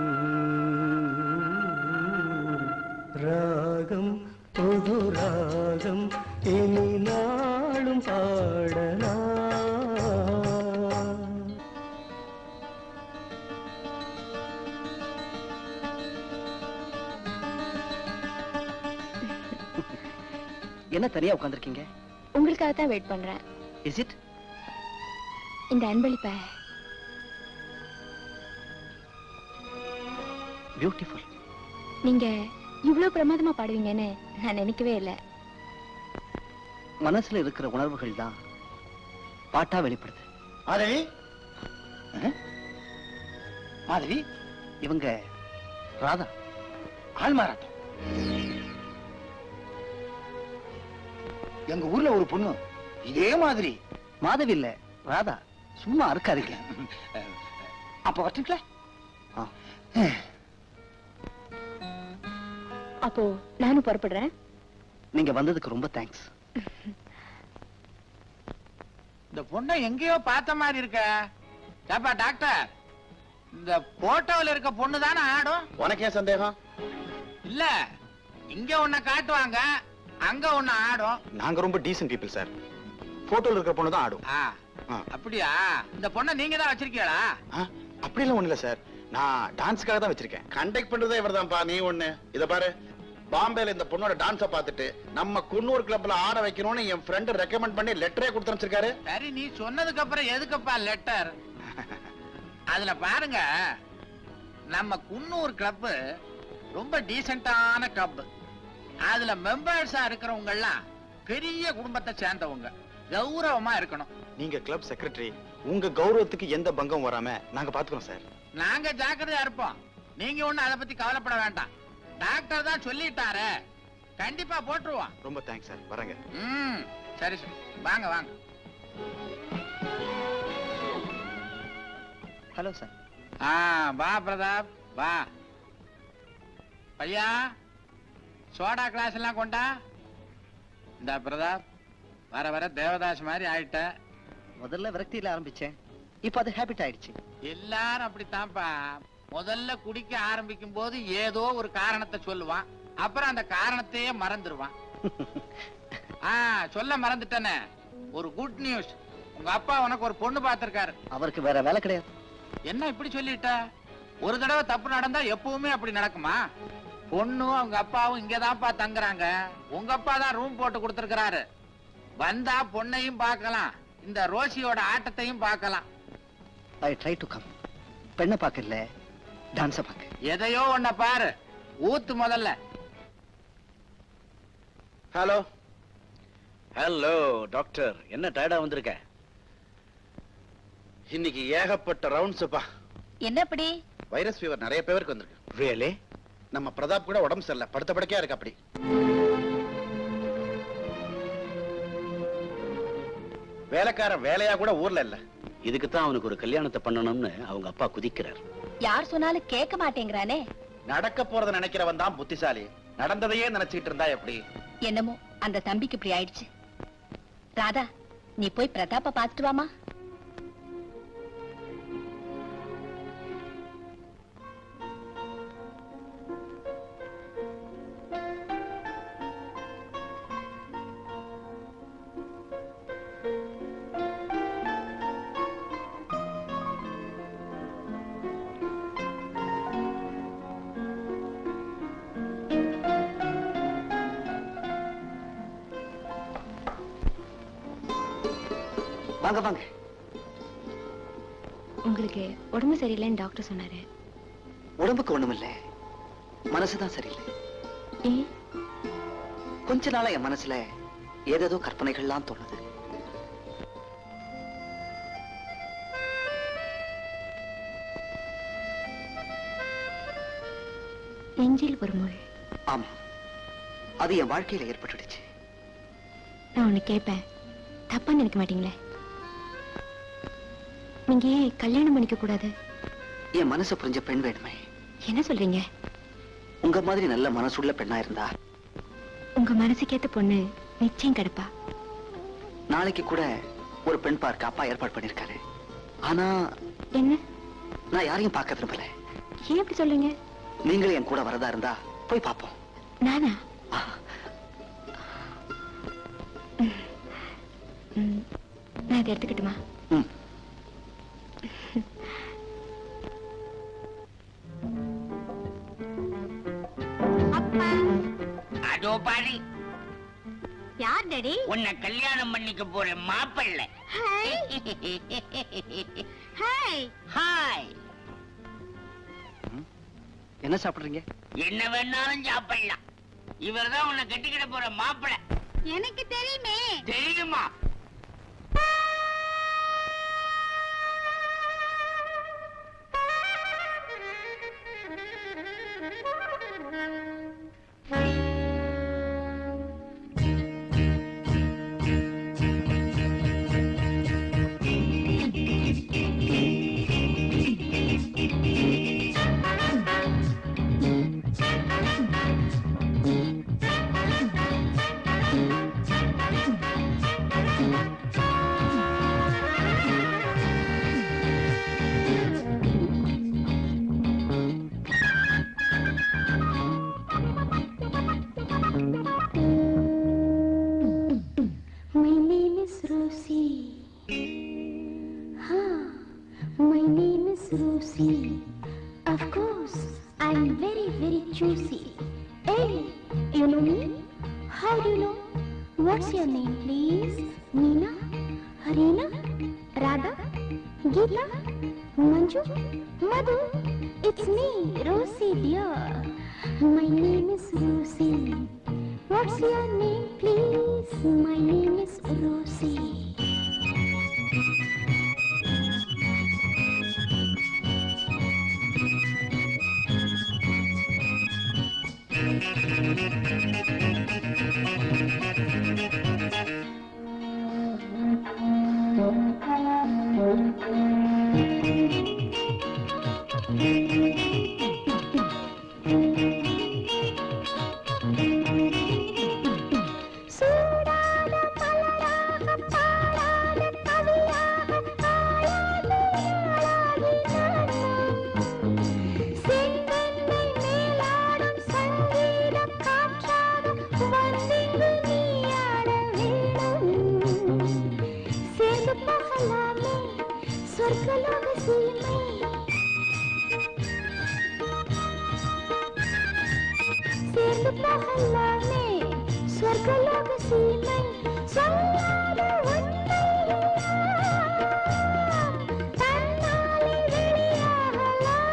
ராகம் புது ராகம் இனி நாளும் பாடலாம் என்ன தனியா உட்கார்ந்திருக்கீங்க உங்களுக்காக தான் வெயிட் பண்றேன் இஸ் இட் இந்த அன்பளிப்பை பியூட்டிஃபுல் நீங்க இவ்வளவு பிரமாதமா பாடுவீங்கன்னு நான் நினைக்கவே இல்லை மனசுல இருக்கிற உணர்வுகள் தான் பாட்டா வெளிப்படுது மாதவி மாதவி இவங்க ராதா ஆள் மாறாட்டம் எங்க ஊர்ல ஒரு பொண்ணு இதே மாதிரி மாதவி இல்ல ராதா சும்மா இருக்காதீங்க அப்ப வரட்டுங்களா அப்போ நானும் புறப்படுறேன் நீங்க வந்ததுக்கு ரொம்ப தேங்க்ஸ் இந்த பொண்ணை எங்கேயோ பார்த்த மாதிரி இருக்க ஏப்பா டாக்டர் இந்த போட்டோவில் இருக்க பொண்ணு தானே ஆடும் உனக்கு ஏன் சந்தேகம் இல்ல இங்க ஒன்ன காட்டுவாங்க அங்க ஒண்ணு ஆடும் நாங்க ரொம்ப டீசன்ட் பீப்புள் சார் போட்டோல இருக்கிற பொண்ணு தான் ஆடும் ஆ, அப்படியா இந்த பொண்ணை நீங்க தான் வச்சிருக்கீங்களா அப்படிலாம் ஒண்ணு இல்ல சார் நான் டான்ஸ்க்காக தான் வச்சிருக்கேன் கண்டக்ட் பண்றதே இவர்தான்ப்பா நீ ஒண்ணு இத பாரு பாம்பேல இந்த பொண்ணோட டான்ஸ பார்த்துட்டு நம்ம குன்னூர் கிளப்ல ஆட வைக்கணும்னு என் ஃப்ரெண்ட் ரெக்கமெண்ட் பண்ணி லெட்டரே கொடுத்து அனுப்பிச்சிருக்காரு சரி நீ சொன்னதுக்கு அப்புறம் எதுக்குப்பா லெட்டர் அதுல பாருங்க நம்ம குன்னூர் கிளப் ரொம்ப டீசென்டான கிளப் அதுல மெம்பர்ஸா இருக்கிறவங்க எல்லாம் பெரிய குடும்பத்தை சேர்ந்தவங்க கௌரவமா இருக்கணும் நீங்க கிளப் செக்ரட்டரி உங்க கௌரவத்துக்கு எந்த பங்கம் வராம நாங்க பாத்துக்கிறோம் சார் நாங்க ஜாக்கிரதையா இருப்போம் நீங்க ஒண்ணு அதை பத்தி கவலைப்பட வேண்டாம் டாக்டர் தான் சொல்லிட்டாரே கண்டிப்பா போட்டுருவோம் ரொம்ப தேங்க்ஸ் சார் வரேங்க ம் சரி சரி வாங்க வாங்க ஹலோ சார் ஆ வா பிரதாப் வா பையா சோடா கிளாஸ் எல்லாம் கொண்டா இந்த பிரதாப் வர வர தேவதாஸ் மாதிரி ஆயிட்ட முதல்ல விரக்தியில ஆரம்பிச்சேன் இப்போ அது ஹேபிட் ஆயிடுச்சு எல்லாரும் அப்படித்தான்ப்பா முதல்ல குடிக்க ஆரம்பிக்கும் போது ஏதோ ஒரு காரணத்தை சொல்லுவான் அப்புறம் அந்த காரணத்தையே மறந்துடுவான் ஆ சொல்ல மறந்துட்டேனே ஒரு குட் நியூஸ் உங்க அப்பா உனக்கு ஒரு பொண்ணு பார்த்திருக்காரு அவருக்கு வேற வேலை கிடையாது என்ன இப்படி சொல்லிட்ட ஒரு தடவை தப்பு நடந்தா எப்பவுமே அப்படி நடக்குமா பொண்ணும் அவங்க அப்பாவும் இங்கதான்ப்பா தங்குறாங்க உங்க அப்பா தான் ரூம் போட்டு கொடுத்திருக்கிறாரு வந்தா பொண்ணையும் பார்க்கலாம் இந்த ரோசியோட ஆட்டத்தையும் பார்க்கலாம் ஐ ட்ரை டு கம் பெண்ணை பார்க்கல டான்ஸை பார்க்க எதையோ ஒன்ன பாரு ஊத்து முதல்ல ஹலோ ஹலோ டாக்டர் என்ன டயர்டா வந்திருக்க இன்னைக்கு ஏகப்பட்ட ரவுண்ட்ஸ்ப்பா என்ன அப்படி வைரஸ் ஃபீவர் நிறைய பேருக்கு வந்திருக்கு ரியலி நம்ம பிரதாப் கூட உடம்பு சரியில்லை படுத்த படுக்கையா இருக்கு அப்படி வேலைக்காரன் வேலையா கூட ஊர்ல இல்ல இதுக்கு தான் அவனுக்கு ஒரு கல்யாணத்தை பண்ணணும்னு அவங்க அப்பா குதிக்கிறார் யார் சொன்னாலும் கேட்க மாட்டேங்கிறானே நடக்க போறத நினைக்கிறவன் தான் புத்திசாலி நடந்ததையே நினைச்சிட்டு இருந்தா எப்படி என்னமோ அந்த தம்பிக்கு இப்படி ஆயிடுச்சு ராதா நீ போய் பிரதாப்ப பார்த்துட்டு வாமா வாங்க வாங்க உங்களுக்கு உடம்பு சரியில்லைன்னு டாக்டர் சொன்னாரு உடம்புக்கு ஒண்ணுமில்ல மனசுதான் சரியில்லை ஏன் கொஞ்ச நாளா என் மனசுல ஏதேதோ கற்பனைகள்லாம் தோணுது நெஞ்சில் ஒரு முள் ஆமா அது என் வாழ்க்கையில ஏற்பட்டுடுச்சு நான் ஒண்ணு கேட்பேன் தப்பா நினைக்க மாட்டீங்களே நீங்க ஏன் கல்யாணம் பண்ணிக்க கூடாது என் மனசை புரிஞ்ச பெண் வேணுமே என்ன சொல்றீங்க உங்க மாதிரி நல்ல மனசுள்ள பெண்ணா இருந்தா உங்க மனசுக்கேத்த பொண்ணு நிச்சயம் கிடப்பா நாளைக்கு கூட ஒரு பெண் பார்க்க அப்பா ஏற்பாடு பண்ணிருக்காரு ஆனா என்ன நான் யாரையும் பார்க்க விரும்பல ஏன் அப்படி சொல்றீங்க நீங்களும் என் கூட வரதா இருந்தா போய் பார்ப்போம் நானா ம், நான் இதை எடுத்துக்கிட்டுமா ம். அதோ பாரு யார் டாடி உன்னை கல்யாணம் பண்ணிக்க போற மாப்பிள்ளை ஹாய் ஹாய் ஹாய் என்ன சாப்பிடுறீங்க என்ன வேணாலும் சாப்பிடலாம் இவர்தான் உன்னை கட்டிக்கிட போற மாப்பிள்ளை எனக்கு தெரியுமே தெரியுமா ஆ juicy. Hey, you know me? How do you know? What's your name, please? Meena? Harina? Radha? Geeta? Manju? Madhu? It's me, Rosie dear. My name is Rosie. What's your name, please? My name is Rosie. சூடான மலராக பாடாத கவியாக ஆளாது ஆளாகி நானும் செங்கண்ணை மேலாடும் சங்கீத காற்றாக வந்திங்கு நீயாட வேணும் சேர்ந்து போகலாமே சொர்க்கலோக சீமை சேர்ந்து போகலாமே சொர்க்கலோக சீமை சொல்லாத உண்மை தன்னாலே வெளியாகலாம்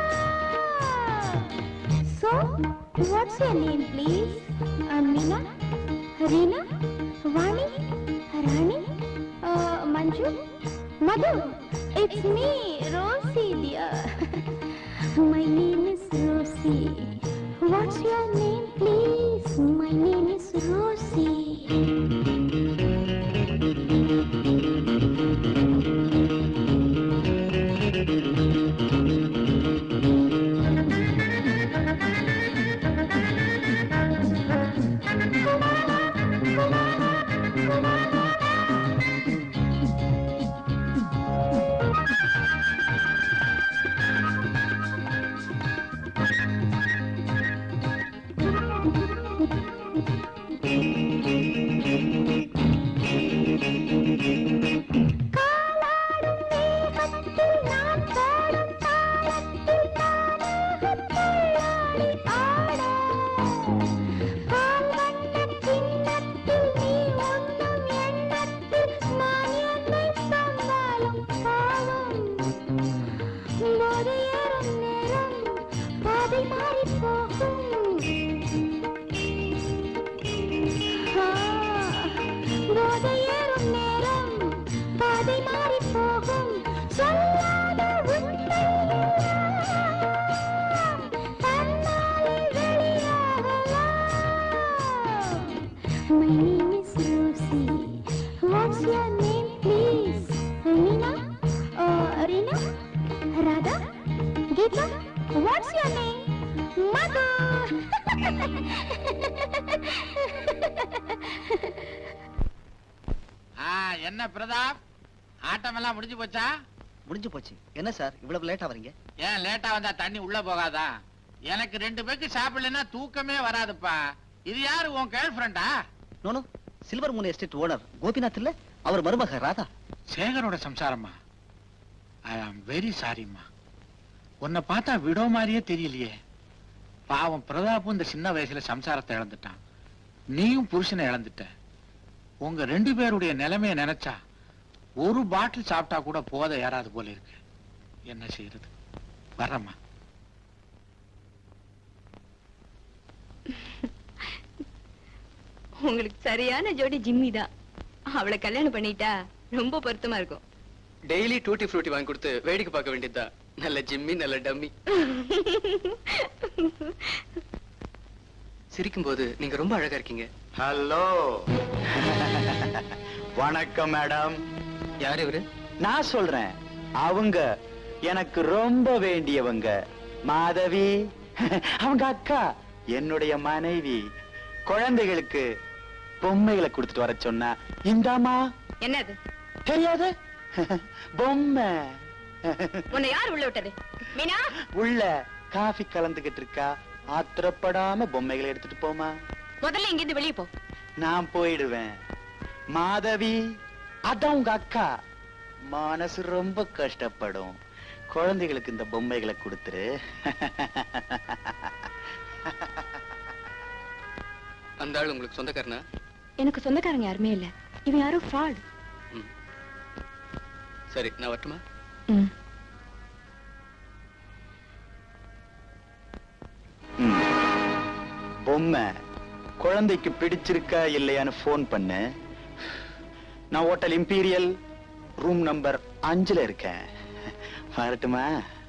So, what's your name, please? Amina? Reena? Vani? Rani? Uh, Manju? Madhu? It's me, Rosie, dear. My name is Rosie. What's your name, please? My name is Rosie. காலாடும் மேகத்தில் நான் பாடும் தாளத்தில் தானாக துள்ளாடி ஆட பால் வண்ண கிண்ணத்தில் நீ உண்ணும் எண்ணத்தில் நான் என்னை தந்தாலும் பாவம் போதையேறும் நேரம் பாதை மாறி போகும் ஆ, போதையேறும் நேரம் பாதை மாறி போகும் சொல்லாத உண்மை தன்னாலே வெளியாகலாம் My name is Rosie. What's your name, please? Meena? Uh, Reena? Radha? Geeta? What's your name? Mother! ஆ, என்ன பிரதாப் ஆட்டம் எல்லாம் முடிஞ்சு போச்சா முடிஞ்சு போச்சு என்ன சார் இவ்வளவு லேட்டா வரீங்க ஏன் லேட்டா வந்தா தண்ணி உள்ள போகாதா எனக்கு ரெண்டு பேருக்கு சாப்பிடலன்னா தூக்கமே வராதுப்பா இது யாரு உன் கேர்ள் ஃப்ரெண்டா no no Silver Moon Estate owner Gopinath இல்ல அவர் மருமக ராதா சேகரோட சம்சாரம்மா ஐ ஆம் வெரி சாரிம்மா உன்னை பார்த்தா விடோ மாதிரியே தெரியலையே பாவம் பிரதாப்பும் இந்த சின்ன வயசுல சம்சாரத்தை இழந்துட்டான் நீயும் புருஷனை இழந்துட்ட உங்க ரெண்டு பேருடைய நிலைமைய நினைச்சா ஒரு பாட்டில் சாப்பிட்டா கூட போத ஏறாது போல இருக்கு என்ன செய்யறது வரம்மா உங்களுக்கு சரியான ஜோடி ஜிம்மி தான் அவளை கல்யாணம் பண்ணிட்டா ரொம்ப பொருத்தமா இருக்கும் டெய்லி டூட்டி ஃப்ரூட்டி வாங்கி கொடுத்து வேடிக்கை பார்க்க வேண்டியதுதான் நல்ல ஜிம்மி நல்ல டம்மி சிரிக்கும்போது நீங்க ரொம்ப அழகா இருக்கீங்க ஹலோ வணக்கம் மேடம் யார் இவரு நான் சொல்றேன் அவங்க எனக்கு ரொம்ப வேண்டியவங்க மாதவி அவங்க அக்கா என்னுடைய மனைவி குழந்தைகளுக்கு பொம்மைகளை கொடுத்துட்டு வர சொன்னா இந்தாமா என்னது தெரியாது பொம்மை உன்னை யார் உள்ள விட்டது மீனா உள்ள காஃபி கலந்துகிட்டு இருக்கா ஆத்திரப்படாம பொம்மைகளை எடுத்துட்டு போமா முதல்ல இங்கிருந்து வெளியே போ நான் போயிடுவேன் மாதவி அதான் உங்க அக்கா மனசு ரொம்ப கஷ்டப்படும் குழந்தைகளுக்கு இந்த பொம்மைகளை கொடுத்துரு அந்த ஆள் உங்களுக்கு சொந்தக்காரனா எனக்கு சொந்தக்காரங்க யாருமே இல்ல இவன் யாரோ ஃப்ராட் சரி நான் வரட்டுமா ம் ம். பொம்மை குழந்தைக்கு பிடிச்சிருக்கா இல்லையான்னு ஃபோன் பண்ணு நான் ஹோட்டல் இம்பீரியல் ரூம் நம்பர் அஞ்சுல இருக்கேன் வரட்டுமா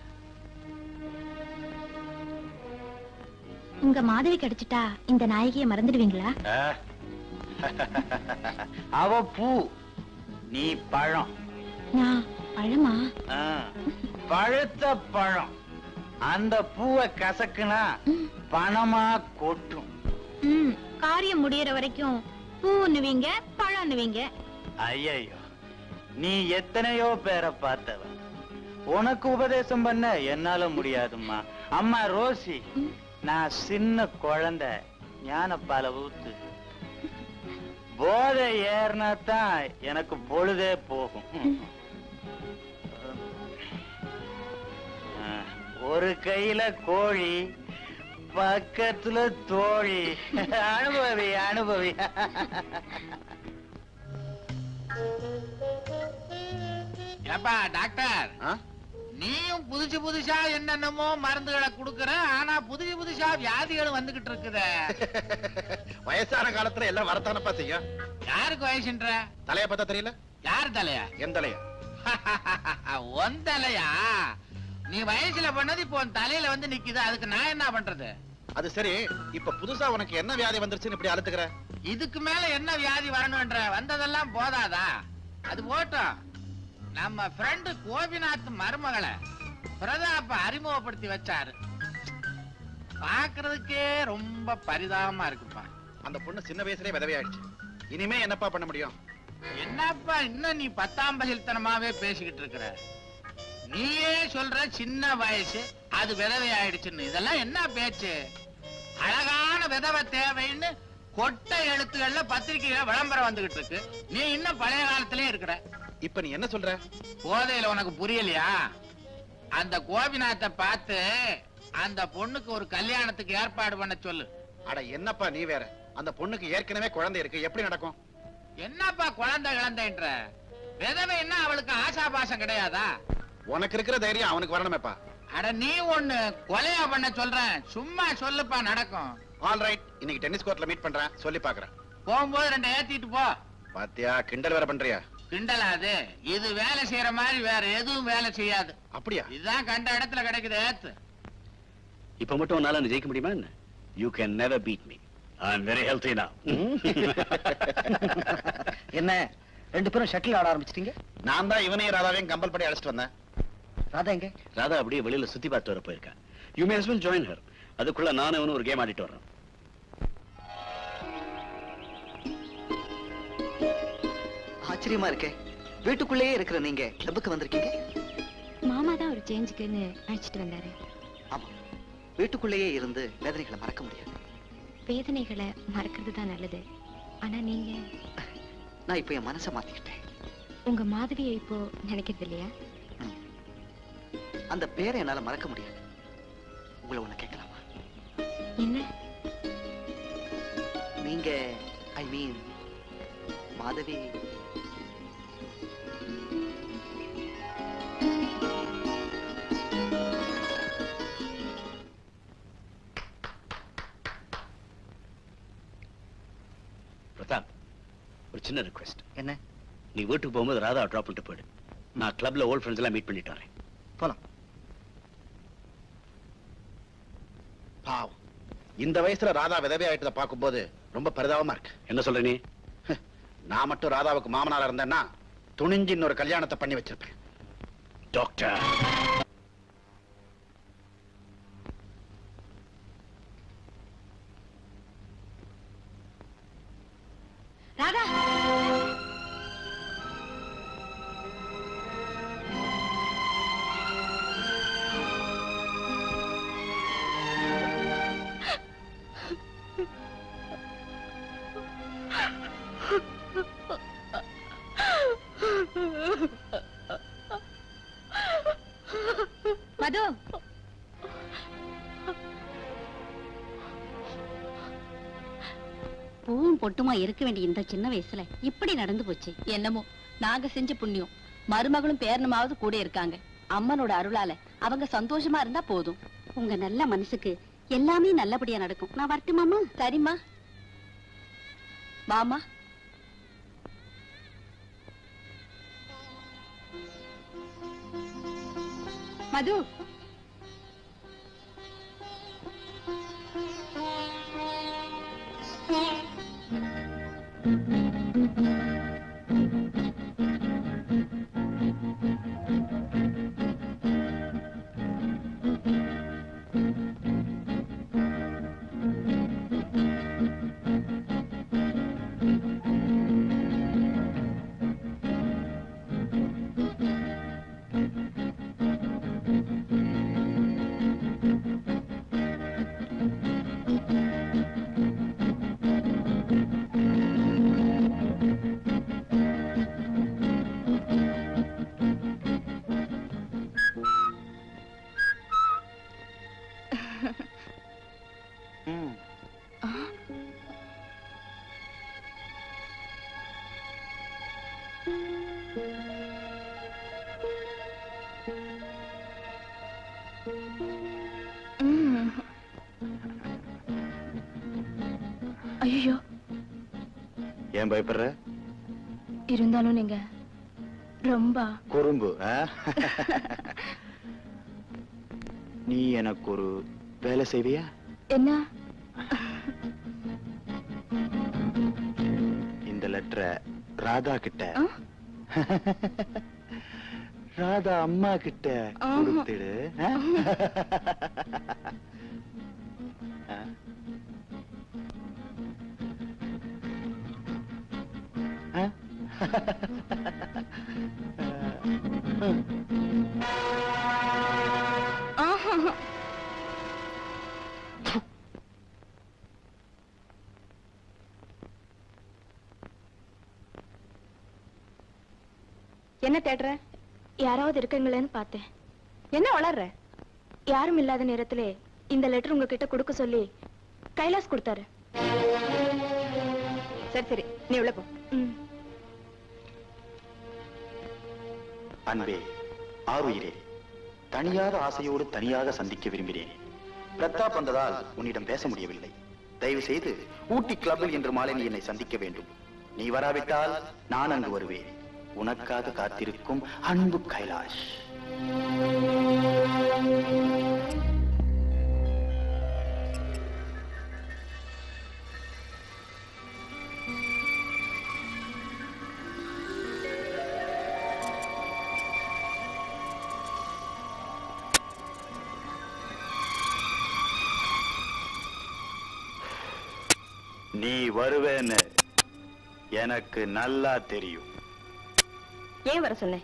உங்க மாதவி கிடைச்சிட்டா இந்த நாயகியை மறந்துடுவீங்களா அவ பூ நீ பழம் நான் பழமா ஆ, பழுத்த பழம் அந்த பூவை கசக்குனா பணமா கொட்டும் ம் காரியம் முடியற வரைக்கும் பூன்னுவீங்க பழம்னுவீங்க ஐயையோ நீ எத்தனையோ பேரை பார்த்தவ உனக்கு உபதேசம் பண்ண என்னால முடியாதும்மா அம்மா ரோசி நான் சின்ன குழந்தை ஞானப்பால ஊத்து போதை ஏறினா தான் எனக்கு பொழுதே போகும் ஆ, ஒரு கையில கோழி பக்கத்துல தோழி அனுபவி அனுபவி ஏப்பா டாக்டர் நீயும் புதுசு புதுசா என்னென்னமோ மருந்துகளை குடுக்கற ஆனா புதுசு புதுசா வியாதிகளும் வந்துகிட்டு இருக்குதே வயசான காலத்துல எல்லாம் வரத்தானப்பா செய்யும் யாருக்கு வயசுன்ற தலைய பார்த்தா தெரியல யார் தலையா என் தலைய உன் தலையா நீ வயசுல பண்ணது இப்போ உன் தலையில வந்து நிக்குது அதுக்கு நான் என்ன பண்றது அது சரி இப்ப புதுசா உனக்கு என்ன வியாதி வந்துருச்சுன்னு இப்படி அழுத்துக்கிற இதுக்கு மேல என்ன வியாதி வரணும்ன்ற வந்ததெல்லாம் போதாதா அது போட்டோம் நம்ம ஃப்ரெண்டு கோபிநாத் மருமகளை பிரதாப்ப அறிமுகப்படுத்தி வச்சாரு பாக்குறதுக்கே ரொம்ப பரிதாபமா இருக்குப்பா அந்த பொண்ணு சின்ன வயசுலயே விதவையாயிடுச்சு இனிமே என்னப்பா பண்ண முடியும் என்னப்பா இன்னும் நீ பத்தாம் பகில்தனமாவே பேசிக்கிட்டு இருக்கிற நீயே சொல்ற சின்ன வயசு அது விதவை ஆயிடுச்சுன்னு இதெல்லாம் என்ன பேச்சு அழகான விதவை தேவைன்னு கொட்டை எழுத்துக்கள்ல பத்திரிக்கையில விளம்பரம் வந்துகிட்டு இருக்கு நீ இன்னும் பழைய காலத்திலே இருக்கிற இப்ப நீ என்ன சொல்ற போதையில உனக்கு புரியலையா அந்த கோபிநாத்தை பார்த்து அந்த பொண்ணுக்கு ஒரு கல்யாணத்துக்கு ஏற்பாடு பண்ண சொல்லு அட என்னப்பா நீ வேற அந்த பொண்ணுக்கு ஏற்கனவே குழந்தை இருக்கு எப்படி நடக்கும் என்னப்பா குழந்தை கிழந்தைன்ற விதவை என்ன அவளுக்கு ஆசாபாசம் கிடையாதா உனக்கு இருக்கிற தைரியம் அவனுக்கு வரணுமேப்பா அட நீ ஒண்ணு கொலையா பண்ண சொல்றேன் சும்மா சொல்லுப்பா நடக்கும் ஆல் ரைட் இன்னைக்கு டென்னிஸ் கோர்ட்ல மீட் பண்றேன் சொல்லி பாக்குறேன் போகும்போது ரெண்டு ஏத்திட்டு போ பாத்தியா கிண்டல் வேற பண்றியா கிண்டலா அது இது வேலை செய்யற மாதிரி வேற எதுவும் வேலை செய்யாது அப்படியா இதுதான் கண்ட இடத்துல கிடைக்குது ஏத்து இப்ப மட்டும் உன்னால என்ன ஜெயிக்க முடியுமா என்ன you can never beat me I am very healthy now என்ன ரெண்டு பேரும் ஷட்டில் ஆட ஆரம்பிச்சிட்டீங்க நான் தான் இவனையும் ராதாவையும் கம்பல் பண்ணி அழைச்சிட்டு வந்தேன் ராதா எங்க ராதா அப்படியே வெளியில சுத்தி பார்த்து வர போயிருக்கா you may as well join her அதுக்குள்ள நானும் இவனும் ஒரு கேம் ஆடிட்டு வர்றோம் ஆச்சரியமா இருக்கே வீட்டுக்குள்ளேயே இருக்கிற நீங்க கிளப்புக்கு வந்திருக்கீங்க மாமா தான் ஒரு சேஞ்சுக்குன்னு அழைச்சிட்டு வந்தாரு ஆமா வீட்டுக்குள்ளேயே இருந்து வேதனைகளை மறக்க முடியாது வேதனைகளை மறக்கிறது தான் நல்லது ஆனா நீங்க நான் இப்ப என் மனசை மாத்திக்கிட்டேன் உங்க மாதவியை இப்போ நினைக்கிறது இல்லையா அந்த பேரை என்னால மறக்க முடியாது உங்களை ஒண்ணு கேட்கலாமா என்ன நீங்க ஐ மீன் மாதவி பிரதாப் ஒரு சின்ன ரிக்வெஸ்ட் என்ன நீ வீட்டுக்கு போகும்போது ராதா ட்ராப் பண்ணிட்டு போயிடு நான் கிளப்ல ஓல்ட் ஃப்ரெண்ட்ஸ் எல்லாம் மீட் பண்ணிட்டு வரேன் போலாம் பாவம் இந்த வயசுல ராதா விதவை ஆயிட்டத பார்க்கும்போது ரொம்ப பரிதாபமா இருக்கு என்ன சொல்ற நீ நான் மட்டும் ராதாவுக்கு மாமனாரா இருந்தேன்னா துணிஞ்சு இன்னொரு கல்யாணத்தை பண்ணி வச்சிருப்பேன் டாக்டர் ராதா மது இருக்க வேண்டிய இந்த சின்ன வயசுல இப்படி நடந்து போச்சு என்னமோ நாங்க செஞ்ச புண்ணியம் மருமகளும் பேரனுமாவது கூட இருக்காங்க அம்மனோட அருளால அவங்க சந்தோஷமா இருந்தா போதும் உங்க நல்ல மனசுக்கு எல்லாமே நல்லபடியா நடக்கும் நான் வரட்டுமாமா சரிம்மா வாமா மது ஐயோ ஏன் பயப்படுற இருந்தாலும் நீங்க ரொம்ப குறும்பு ஆ? நீ எனக்கு ஒரு வேலை செய்வியா என்ன இந்த லெட்டரை ராதா கிட்ட ராதா அம்மா கிட்ட ஆஹா. கொடுத்துடு ஆ? ஆ? ஆ? என்ன தேடுற யாராவது இருக்கீங்களேன்னு பார்த்தேன் என்ன வளர்ற யாரும் இல்லாத நேரத்திலே இந்த லெட்டர் உங்ககிட்ட கொடுக்க சொல்லி கைலாஸ் கொடுத்தாரு சரி சரி நீ உள்ள போ அன்பே ஆருயிரே தனியாத ஆசையோடு தனியாக சந்திக்க விரும்பினேன் பிரதாப் வந்ததால் உன்னிடம் பேச முடியவில்லை தயவு செய்து ஊட்டி கிளப்பில் இன்று மாலை நீ என்னை சந்திக்க வேண்டும் நீ வராவிட்டால் நான் அங்கு வருவேன் உனக்காக காத்திருக்கும் அன்பு கைலாஷ் நீ வருவேன்னு எனக்கு நல்லா தெரியும் ஏன் வர சொன்னேன்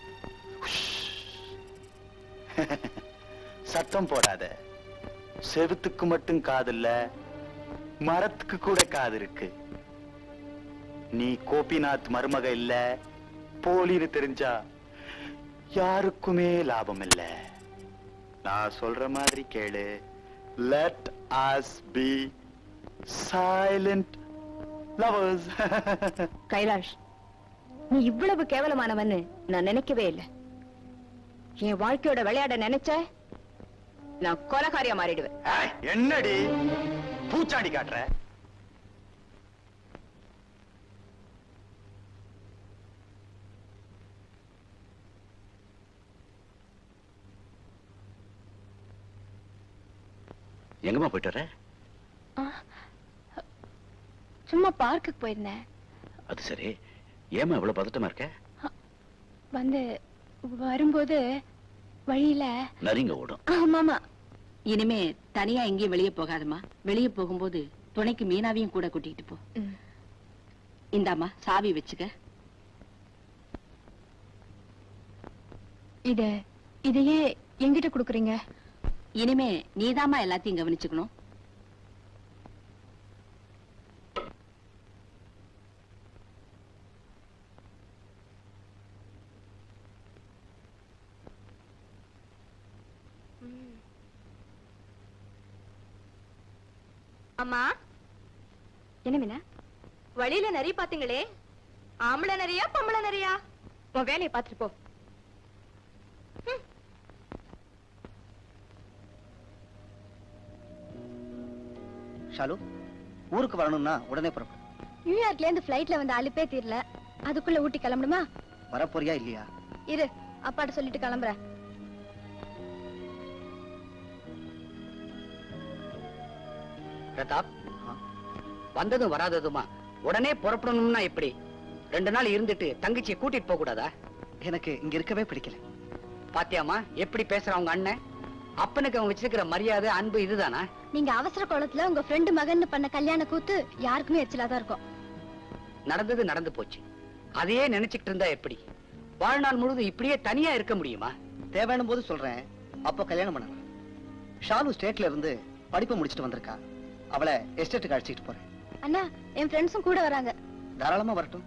சத்தம் போடாத செவுத்துக்கு மட்டும் காது இல்ல மரத்துக்கு கூட காது இருக்கு நீ கோபிநாத் மருமக இல்ல போலின்னு தெரிஞ்சா யாருக்குமே லாபம் இல்ல நான் சொல்ற மாதிரி கேளு let us be silent lovers Kailash நீ இவ்வளவு கேவலமானவன்னு நான் நினைக்கவே இல்லை என் வாழ்க்கையோட விளையாட நினைச்ச நான் கொலகாரியா மாறிடுவேன் என்னடி பூச்சாண்டி காட்டுற எங்கம்மா போயிட்டு வர சும்மா பார்க்குக்கு போயிருந்தேன் அது சரி ஏமா இவ்வளவு பதட்டமா இருக்க வந்து வரும்போது வழியில நரிங்க ஓடும் ஆமாமா இனிமே தனியா எங்கேயும் வெளியே போகாதம்மா வெளியே போகும்போது துணைக்கு மீனாவையும் கூட கூட்டிட்டு போ ம். இந்தாம்மா சாவி வச்சுக்க இத இதையே எங்கிட்ட கொடுக்குறீங்க இனிமே நீதாம்மா எல்லாத்தையும் கவனிச்சுக்கணும் அம்மா என்ன மீனா வழியில நிறைய பாத்தீங்களே ஆம்பளை நிறையா பொம்பளை நிறையா உன் வேலையை பார்த்துட்டு போ ஷாலு ஊருக்கு வரணும்னா உடனே புறப்படும் நியூயார்க்ல இருந்து ஃபிளைட்ல வந்த அலுப்பே தீரல அதுக்குள்ள ஊட்டி கிளம்பணுமா வரப்போறியா இல்லையா இரு அப்பாட்ட சொல்லிட்டு கிளம்புறேன் பிரதாப் வந்ததும் வராததுமா உடனே புறப்படணும்னா எப்படி ரெண்டு நாள் இருந்துட்டு தங்கச்சியை கூட்டிட்டு போக கூடாதா எனக்கு இங்க இருக்கவே பிடிக்கல பாத்தியாமா எப்படி பேசுறான் உங்க அண்ணன் அப்பனுக்கு அவன் வச்சிருக்கிற மரியாதை அன்பு இதுதானா நீங்க அவசர கோலத்துல உங்க ஃப்ரெண்டு மகன் பண்ண கல்யாண கூத்து யாருக்குமே எரிச்சலா தான் இருக்கும் நடந்தது நடந்து போச்சு அதையே நினைச்சுக்கிட்டு இருந்தா எப்படி வாழ்நாள் முழுதும் இப்படியே தனியா இருக்க முடியுமா தேவையான போது சொல்றேன் அப்போ கல்யாணம் பண்ணலாம் ஷாலு ஸ்டேட்ல இருந்து படிப்பு முடிச்சிட்டு வந்திருக்கா அவளை எஸ்டேட்டுக்கு அழைச்சிட்டு போறேன் அண்ணா என் ஃப்ரெண்ட்ஸும் கூட வராங்க தாராளமா வரட்டும்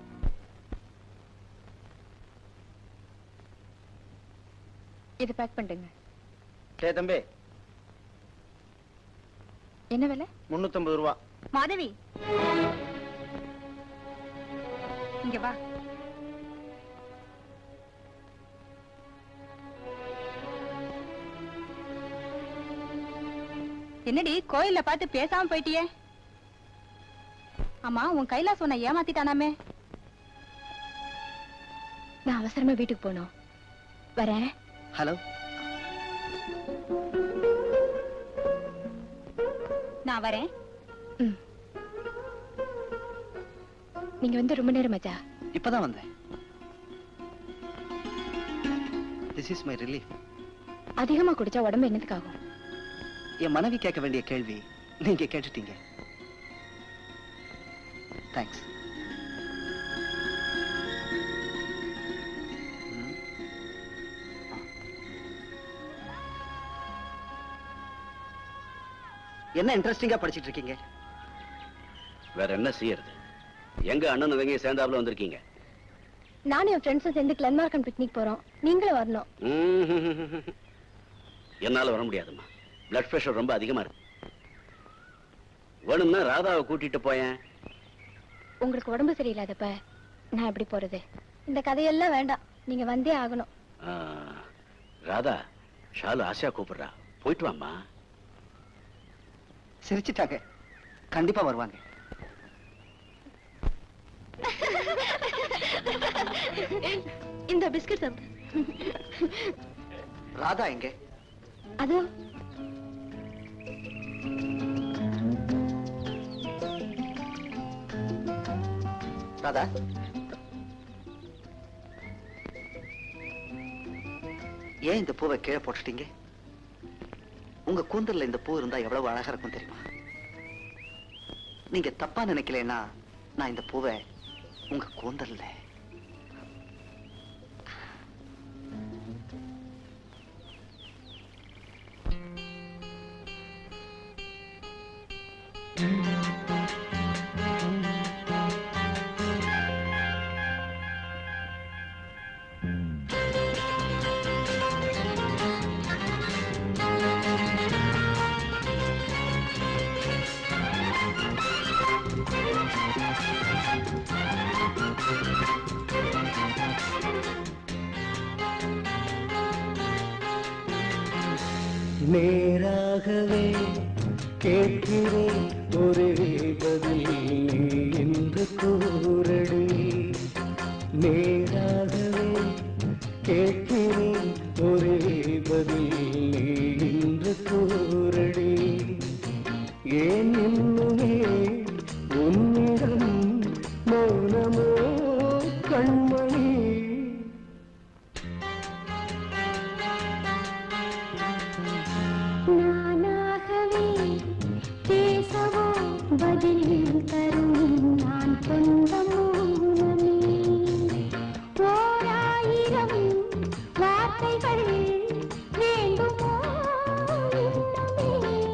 இது பேக் பண்ணுங்க டே தம்பி என்ன விலை முன்னூத்தம்பது ரூபா மாதவி இங்க வா என்னடி கோயில்ல பார்த்து பேசாம போயிட்டியே ஆமா உன் கைலாஸ் உன்னை ஏமாத்திட்டானாமே நான் அவசரமா வீட்டுக்கு போகணும் வரேன் ஹலோ நான் வரேன் நீங்க வந்து ரொம்ப நேரம் ஆச்சா இப்பதான் வந்தேன் திஸ் இஸ் மை ரிலீஃப் அதிகமா குடிச்சா உடம்பு என்னத்துக்கு ஆகும் என் மனைவி கேட்க வேண்டிய கேள்வி நீங்க கேட்டுட்டீங்க தேங்க்ஸ் என்ன இன்ட்ரெஸ்டிங்கா படிச்சிட்டு இருக்கீங்க வேற என்ன செய்யறது எங்க அண்ணன் தங்கி சேர்ந்தாப்புல வந்திருக்கீங்க நானும் என் ஃப்ரெண்ட்ஸும் சேர்ந்து கிளன்மார்க்கன் பிக்னிக் போறோம் நீங்களும் வரணும் ம்ஹும். என்னால வர முடியாதும்மா பிளட் பிரஷர் ரொம்ப அதிகமா இருக்கு வேணும்னா ராதாவை கூட்டிட்டு போயேன் உங்களுக்கு உடம்பு சரியில்லாதப்ப நான் எப்படி போறது இந்த கதையெல்லாம் வேண்டாம் நீங்க வந்தே ஆகணும் ஆ, ராதா ஷாலு ஆசையா கூப்பிடுறா போயிட்டு வாம்மா சிரிச்சிட்டாங்க கண்டிப்பா வருவாங்க இந்த பிஸ்கட் சாப்பிடு ராதா எங்க அது ராதா ஏன் இந்த பூவை கீழே போட்டுட்டீங்க உங்க கூந்தல்ல இந்த பூ இருந்தா எவ்வளவு அழகா இருக்கும் தெரியுமா நீங்க தப்பா நினைக்கலன்னா நான் இந்த பூவை உங்க கூந்தல்ல நேராகவே கேட்கிறேன் ஒரே பதில் நீ என்று கூறடி நேராகவே கேட்கிறேன் ஒரே பதில் நீ என்று கூறடி ஏன் இன்னுமே உன்னிடம் மௌனமோ கண்மணி நானாகவே பேசவோ பதில் தரும் நான் கொண்ட மௌனமே ஓராயிரம் வார்த்தைகள் வேண்டுமோ இன்னுமே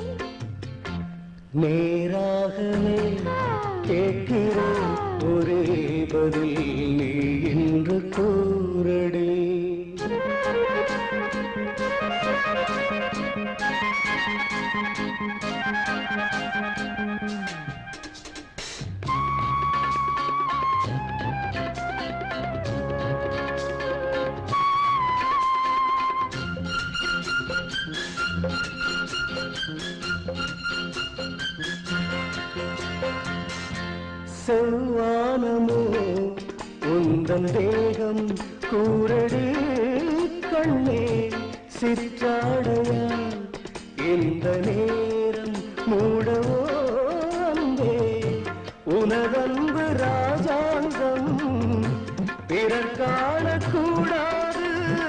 நேராகவே கேட்கிறேன் ஒரே பதில் நீ என்று கூறடி செவ்வானமோ உந்தன் தேகம் கூரடு கண்ணே சிற்றாடையால் இந்த நேரம் மூடவோ அன்பே உனதன்பு ராஜாங்கம் பிறர் காணக்கூடாது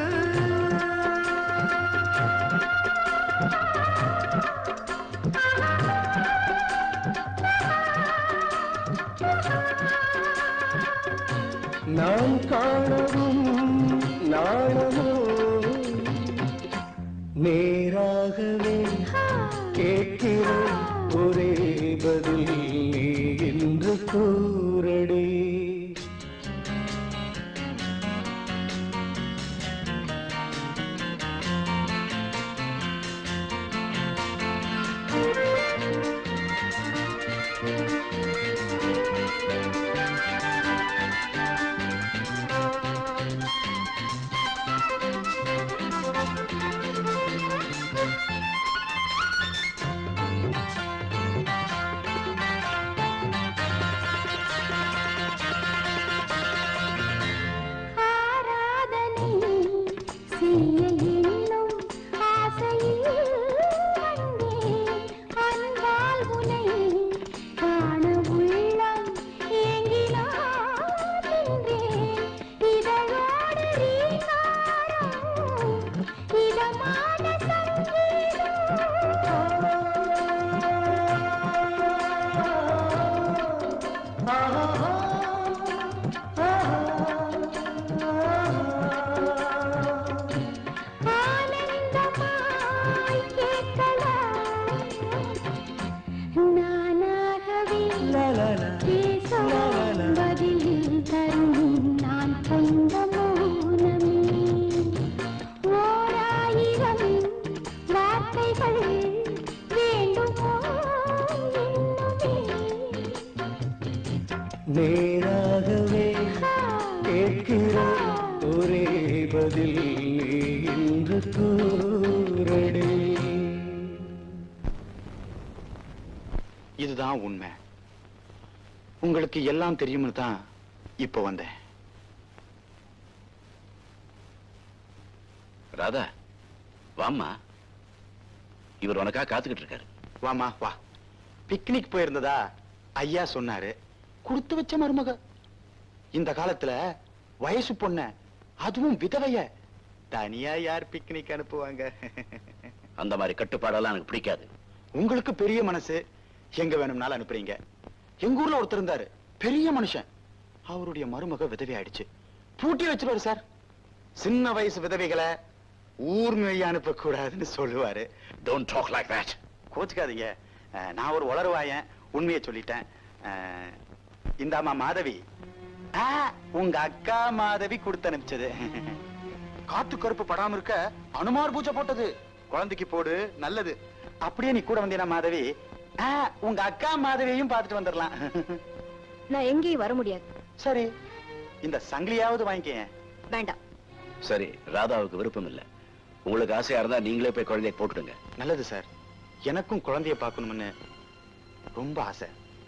நான் காணவும் நாணமோ நேராகவே கேட்கிறேன் ஒரே பதில் நீ என்று கூறடே ஆராதனை செய்ய எண்ணும் ஆசையில் வந்தேன் அன்பால் உனை காண உள்ளம் ஏங்கினான் நின்றேன் இதழோடு ரீங்காரம் இதமான ஆனந்தமாய் கேட்கலாம் நானாகவே பேசலாம் பதில் தரும் நான் கொண்ட மௌனமே ஓராயிரம் வார்த்தைகள் வேண்டுமோ என்னுமே நேராகவே கேட்கிறேன் ஒரே பதில் நீ என்று கூறடே இதுதான் உண்மை உங்களுக்கு எல்லாம் தெரியும்னு தான் இப்போ வந்தேன் ராதா வாம்மா இவர் உனக்காக காத்துக்கிட்டு இருக்காரு வாமா வா பிக்னிக் போயிருந்ததா ஐயா சொன்னாரு கொடுத்து வச்ச மருமக இந்த காலத்துல வயசு பொண்ண அதுவும் விதவைய தனியா யார் பிக்னிக் அனுப்புவாங்க அந்த மாதிரி கட்டுப்பாடெல்லாம் எனக்கு பிடிக்காது உங்களுக்கு பெரிய மனசு எங்க வேணும்னாலும் அனுப்புறீங்க எங்க ஊர்ல ஒருத்தர் இருந்தாரு பெரிய மனுஷன் அவருடைய மருமக விதவை ஆயிடுச்சு பூட்டி வச்சிருவாரு சார் சின்ன வயசு விதவைகளை ஊர் மேய அனுப்ப கூடாதுன்னு சொல்லுவாரு டோன்ட் டாக் லைக் தட் கோச்சுக்காதீங்க அஹ், நான் ஒரு உளறுவாயன் உண்மையை சொல்லிட்டேன் அஹ், இந்தாம்மா மாதவி ஆ, உங்க அக்கா மாதவி கொடுத்து அனுப்பிச்சது காத்து கருப்பு படாம இருக்க அனுமார் பூஜை போட்டது குழந்தைக்கு போடு நல்லது அப்படியே நீ கூட வந்தீனா மாதவி ஆ, உங்க அக்கா மாதவியையும் பார்த்துட்டு வந்துடலாம் நான் எங்கேயும் வர முடியாது சரி இந்த சங்கிலியாவது வாங்கிக்க வேண்டாம் சரி ராதாவுக்கு விருப்பம் இல்ல உங்களுக்கு ஆசையா இருந்தா நீங்களே போய் குழந்தைய போட்டுடுங்க நல்லது சார் எனக்கும் குழந்தைய பார்க்கணும்னு ரொம்ப ஆசை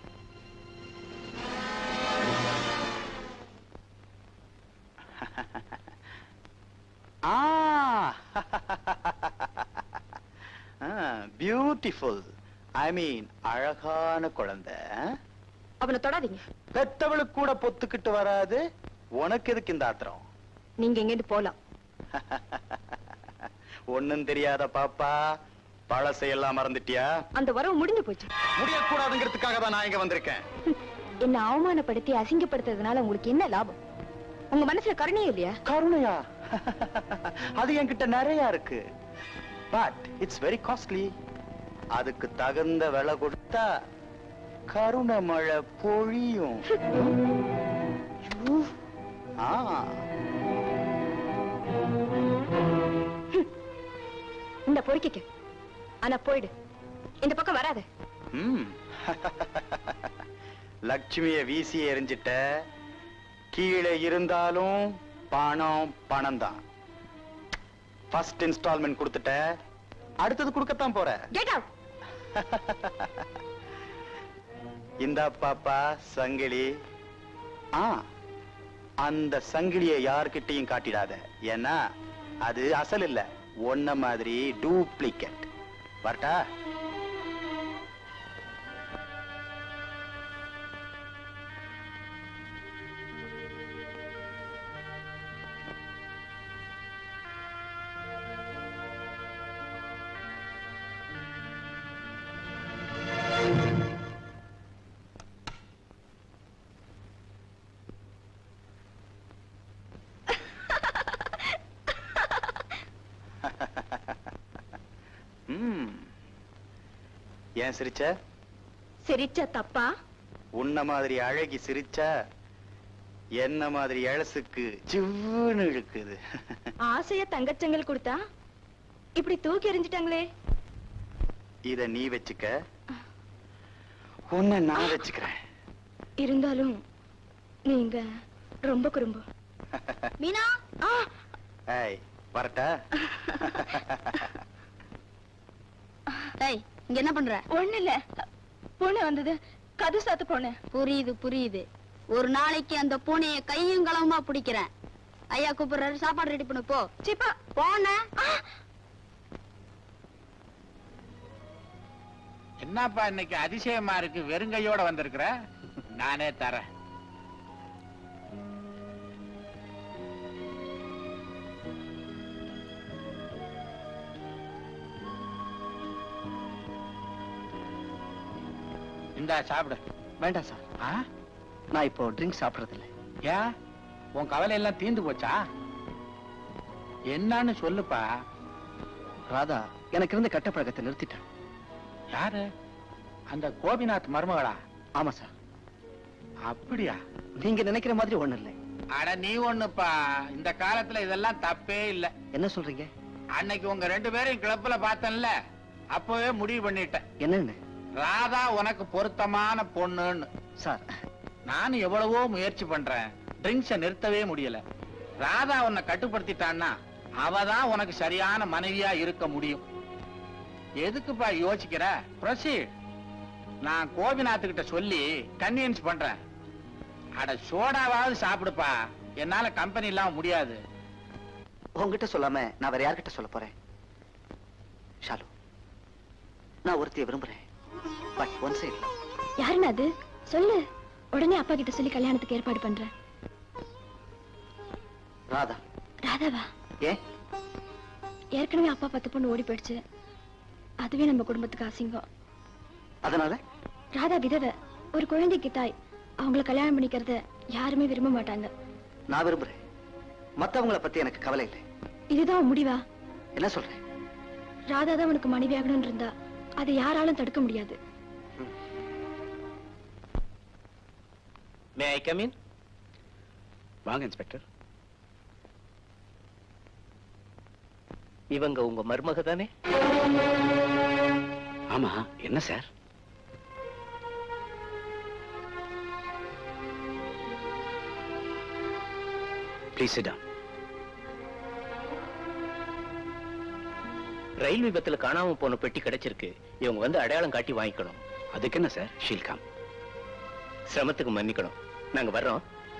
பியூட்டிஃபுல் ஐ மீன் அழகான குழந்தை அவனை தொடாதீங்க பெத்தவளுக்கு கூட பொத்துக்கிட்டு வராது உனக்கு எதுக்கு இந்த ஆத்திரம் நீங்க எங்கேருந்து போலாம் ஒண்ணும் தெரியாத பாப்பா பழசையெல்லாம் மறந்துட்டியா அந்த வரவு முடிஞ்சு போச்சு முடியக்கூடாதுங்கிறதுக்காக தான் நான் இங்க வந்திருக்கேன் என்ன அவமானப்படுத்தி அசிங்கப்படுத்துறதுனால உங்களுக்கு என்ன லாபம் உங்க மனசுல கருணையே இல்லையா கருணையா அது என்கிட்ட நிறைய இருக்கு பட் இட்ஸ் வெரி காஸ்ட்லி அதுக்கு தகுந்த விலை கொடுத்தா கருணை மழை பொழியும் ஆ இந்த பொறுக்கிக்க ஆனா போயிடு இந்த பக்கம் வராத ம். லட்சுமிய வீசி எறிஞ்சிட்ட கீழே இருந்தாலும் பணம் பணம் தான் ஃபர்ஸ்ட் இன்ஸ்டால்மெண்ட் கொடுத்துட்ட அடுத்தது கொடுக்கத்தான் போற கெட் அவுட் இந்த பாப்பா சங்கிலி ஆ அந்த சங்கிலியை யார்கிட்டயும் காட்டிடாத ஏன்னா அது அசல் இல்ல ஒன்ன மாதிரி டூப்ளிகேட் வரட்டா ம். ஏன் சிரிச்ச சிரிச்ச தப்பா உன்ன மாதிரி அழகி சிரிச்சா என்ன மாதிரி எழசுக்கு சிவ்வுன்னு இழுக்குது ஆசைய தங்கச்சங்கள் கொடுத்தா இப்படி தூக்கி எறிஞ்சிட்டாங்களே இத நீ வச்சுக்க உன்னை நான் வச்சுக்கிறேன் இருந்தாலும் நீங்க ரொம்ப குறும்பு மீனா ஆ ஏய் வரட்டா டேய் இங்க என்ன பண்ற ஒண்ணு இல்ல பூனை வந்தது கது சாத்து பூனை புரியுது புரியுது ஒரு நாளைக்கு அந்த பூனைய கையும் களவுமா பிடிக்கிறேன் ஐயா கூப்பிடுறாரு சாப்பாடு ரெடி பண்ணு போ சிப்பா போன என்னப்பா இன்னைக்கு அதிசயமா இருக்கு வெறுங்கையோட வந்திருக்கிற நானே தரேன் இந்தா சாப்பிடு வேண்டாம் சார் ஆ? நான் இப்போ ட்ரிங்க் சாப்பிடுறது இல்ல ஏன் உன் கவலை எல்லாம் தீந்து போச்சா என்னன்னு சொல்லுப்பா ராதா எனக்கு இருந்த கெட்ட பழக்கத்தை நிறுத்திட்டேன் யாரு அந்த கோபிநாத் மருமகளா ஆமா சார் அப்படியா நீங்க நினைக்கிற மாதிரி ஒண்ணு இல்லை அட நீ ஒண்ணுப்பா இந்த காலத்துல இதெல்லாம் தப்பே இல்ல என்ன சொல்றீங்க அன்னைக்கு உங்க ரெண்டு பேரையும் கிளப்புல பார்த்தேன்ல அப்பவே முடிவு பண்ணிட்டேன் என்னன்னு ராதா உனக்கு பொருத்தமான பொண்ணுன்னு சார் நானும் எவ்வளவோ முயற்சி பண்றேன் ட்ரிங்க்ஸ நிறுத்தவே முடியல ராதா உன்னை கட்டுப்படுத்திட்டான்னா அவ தான் உனக்கு சரியான மனைவியா இருக்க முடியும் எதுக்குப்பா யோசிக்கிற ப்ரொசீட் நான் கோபிநாத் கிட்ட சொல்லி கன்வின்ஸ் பண்றேன் அட சோடாவாவது சாப்பிடுப்பா என்னால கம்பெனி இல்லாம முடியாது உங்ககிட்ட சொல்லாம நான் வேற யார்கிட்ட சொல்ல போறேன் ஷாலு நான் ஒருத்திய விரும்புறேன் பட் ஒன் சைடு யாருன்னு அது சொல்லு உடனே அப்பா கிட்ட சொல்லி கல்யாணத்துக்கு ஏற்பாடு பண்றேன் ராதா ராதாவா ஏன் ஏற்கனவே அப்பா பத்து பொண்ணு ஓடி போயிடுச்சு அதுவே நம்ம குடும்பத்துக்கு அசிங்கம் அதனால ராதா விதவை ஒரு குழந்தைக்கு தாய் அவங்கள கல்யாணம் பண்ணிக்கிறத யாருமே விரும்ப மாட்டாங்க நான் விரும்புறேன் மத்தவங்கள பத்தி எனக்கு கவலை இல்லை இதுதான் உன் முடிவா என்ன சொல்றேன் ராதா தான் உனக்கு மனைவியாகணும்னு இருந்தா அதை யாராலும் தடுக்க முடியாது மே ஐ கம் இன் வாங்க இன்ஸ்பெக்டர் இவங்க உங்க மருமக தானே ஆமா என்ன சார் ப்ளீஸ் சிட் ரயில் விபத்துல காணாம போன பெட்டி கிடைச்சிருக்கு இவங்க வந்து அடையாளம் காட்டி வாங்கிக்கணும் அதுக்கு என்ன சார் ஷீல்காம் சிரமத்துக்கு மன்னிக்கணும் நாங்க வர்றோம்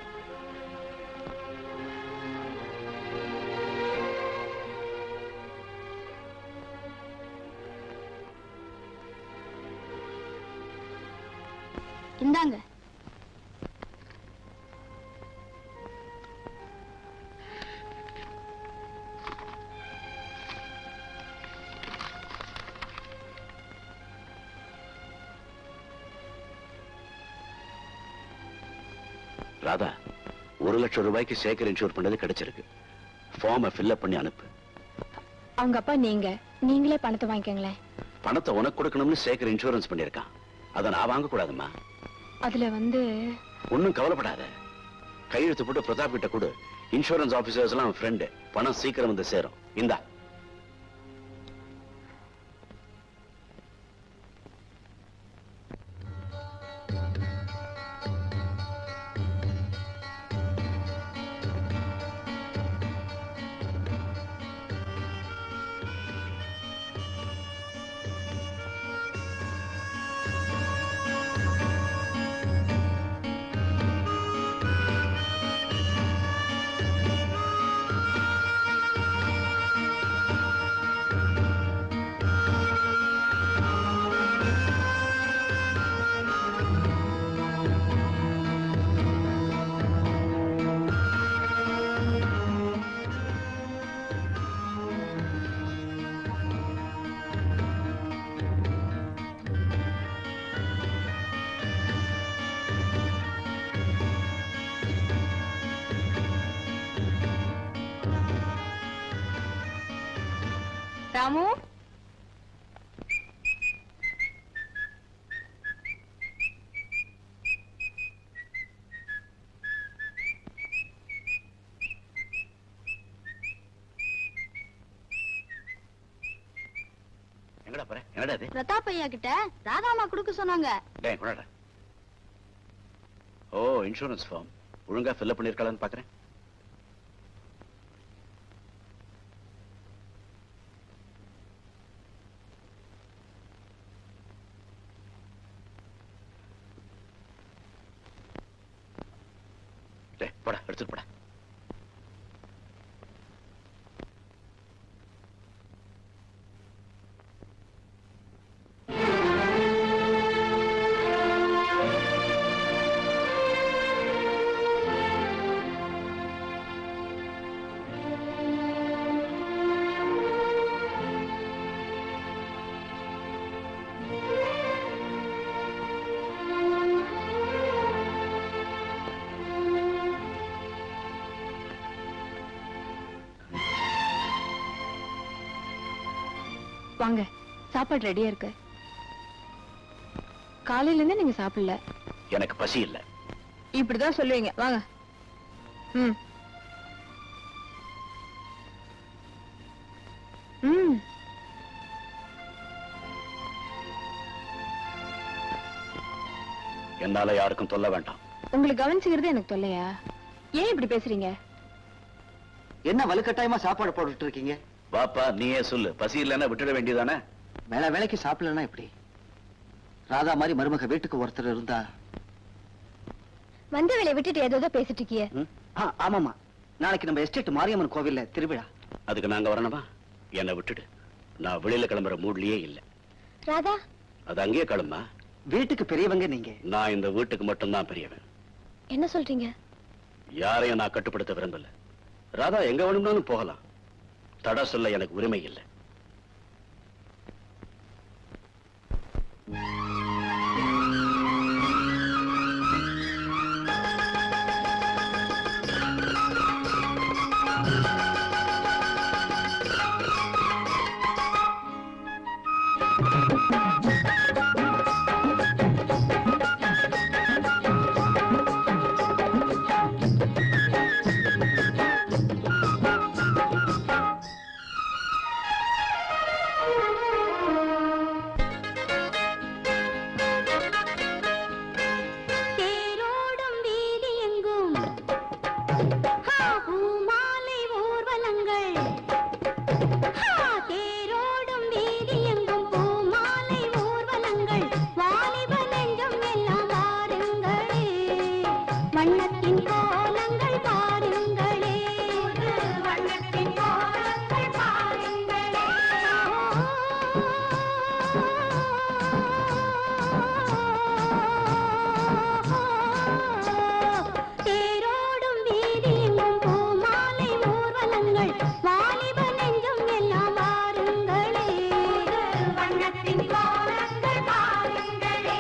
இந்தாங்க ராதா ஒரு லட்சம் ரூபாய்க்கு சேகர் இன்சூர் பண்ணது கிடைச்சிருக்கு ஃபார்மை ஃபில்அப் பண்ணி அனுப்பு அவங்க அப்பா நீங்க நீங்களே பணத்தை வாங்கிக்கோங்களேன் பணத்தை உனக்கு கொடுக்கணும்னு சேகர் இன்சூரன்ஸ் பண்ணியிருக்கான் அதை நான் வாங்க கூடாதும்மா அதுல வந்து ஒன்னும் கவலைப்படாத கையெழுத்து போட்டு பிரதாப் கிட்ட கொடு இன்சூரன்ஸ் ஆபீசர்ஸ் எல்லாம் ஃப்ரெண்டு பணம் சீக்கிரம் வந்து சேரும் இந்தா ராமு எங்கடா போற என்னடா இது பிரதாப் ஐயா கிட்ட ராதாமா கொடுக்க சொன்னாங்க டேய் கொண்டாடா ஓ இன்சூரன்ஸ் ஃபார்ம் ஒழுங்கா ஃபில்அப் பண்ணிருக்கலாம்னு பாக்குறேன் டேய் போடா எடுத்துட்டு போடா வாங்க சாப்பாடு ரெடியா இருக்கு காலையில இருந்து நீங்க சாப்பிடல எனக்கு பசி இல்ல இப்படிதான் சொல்லுவீங்க வாங்க ம் ம் என்னால யாருக்கும் தொல்ல வேண்டாம் உங்களை கவனிச்சுக்கிறது எனக்கு தொல்லையா ஏன் இப்படி பேசுறீங்க என்ன வலுக்கட்டாயமா சாப்பாடு போட்டுட்டு இருக்கீங்க வாப்பா நீயே சொல்லு பசி இல்லைன்னா விட்டுட வேண்டியதானே வேலை வேலைக்கு சாப்பிடலன்னா எப்படி ராதா மாதிரி மருமக வீட்டுக்கு ஒருத்தர் இருந்தா வந்த வேலையை விட்டுட்டு ஏதோ பேசிட்டு இருக்கிய ம்? ஆ, ஆமாமா நாளைக்கு நம்ம எஸ்டேட் மாரியம்மன் கோவில்ல திருவிழா அதுக்கு நாங்க வரணுமா என்னை விட்டுடு நான் வெளியில கிளம்புற மூட்லயே இல்ல ராதா அது அங்கேயே கிளம்பா வீட்டுக்கு பெரியவங்க நீங்க நான் இந்த வீட்டுக்கு மட்டும்தான் பெரியவன் என்ன சொல்றீங்க யாரையும் நான் கட்டுப்படுத்த விரும்பல ராதா எங்க வேணும்னாலும் போகலாம் தடை சொல்ல எனக்கு உரிமை இல்லை தேரோடும் வீதி எங்கும் ஹா, பூமாலை ஊர்வலங்கள் ஹா, தேரோடும் வீதி எங்கும் பூமாலை ஊர்வலங்கள் வாலிப நெஞ்சம் எல்லாம் வாருங்களே வண்ணத்தின் கோலங்கள் பாருங்களே வண்ணத்தின் கோலங்கள் தேரோடும் வீதி எங்கும் பூமாலை ஊர்வலங்கள் வாலிப நெஞ்சம் எல்லாம் வாருங்களே வண்ணத்தின் கோலங்கள் பாருங்களே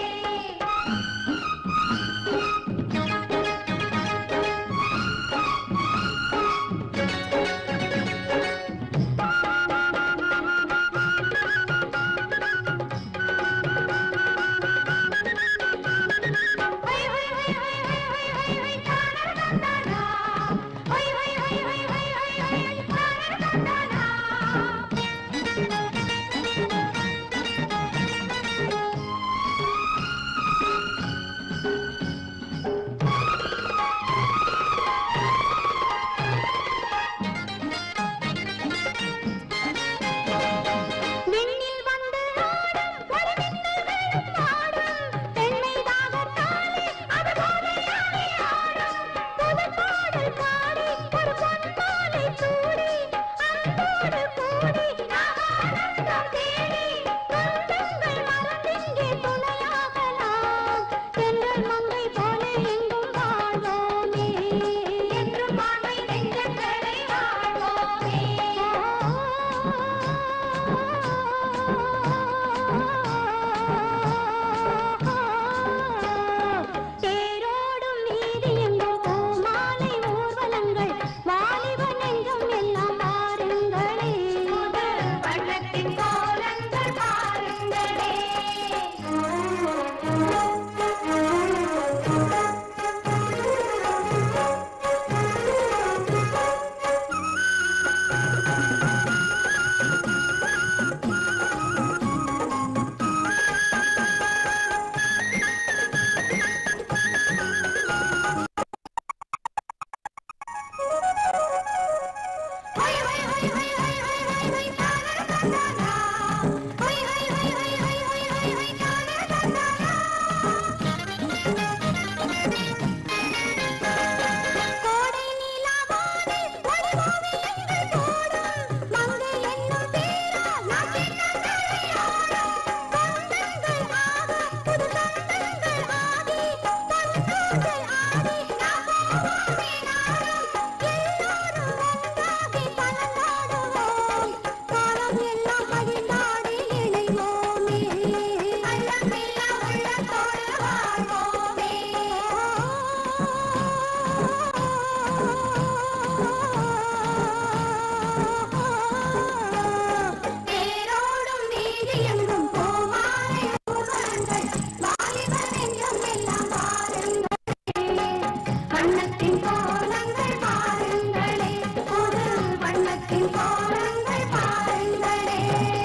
வண்ணத்தின் கோலங்கள் பாருங்களே புது வண்ணத்தின் கோலங்கள் பாருங்களே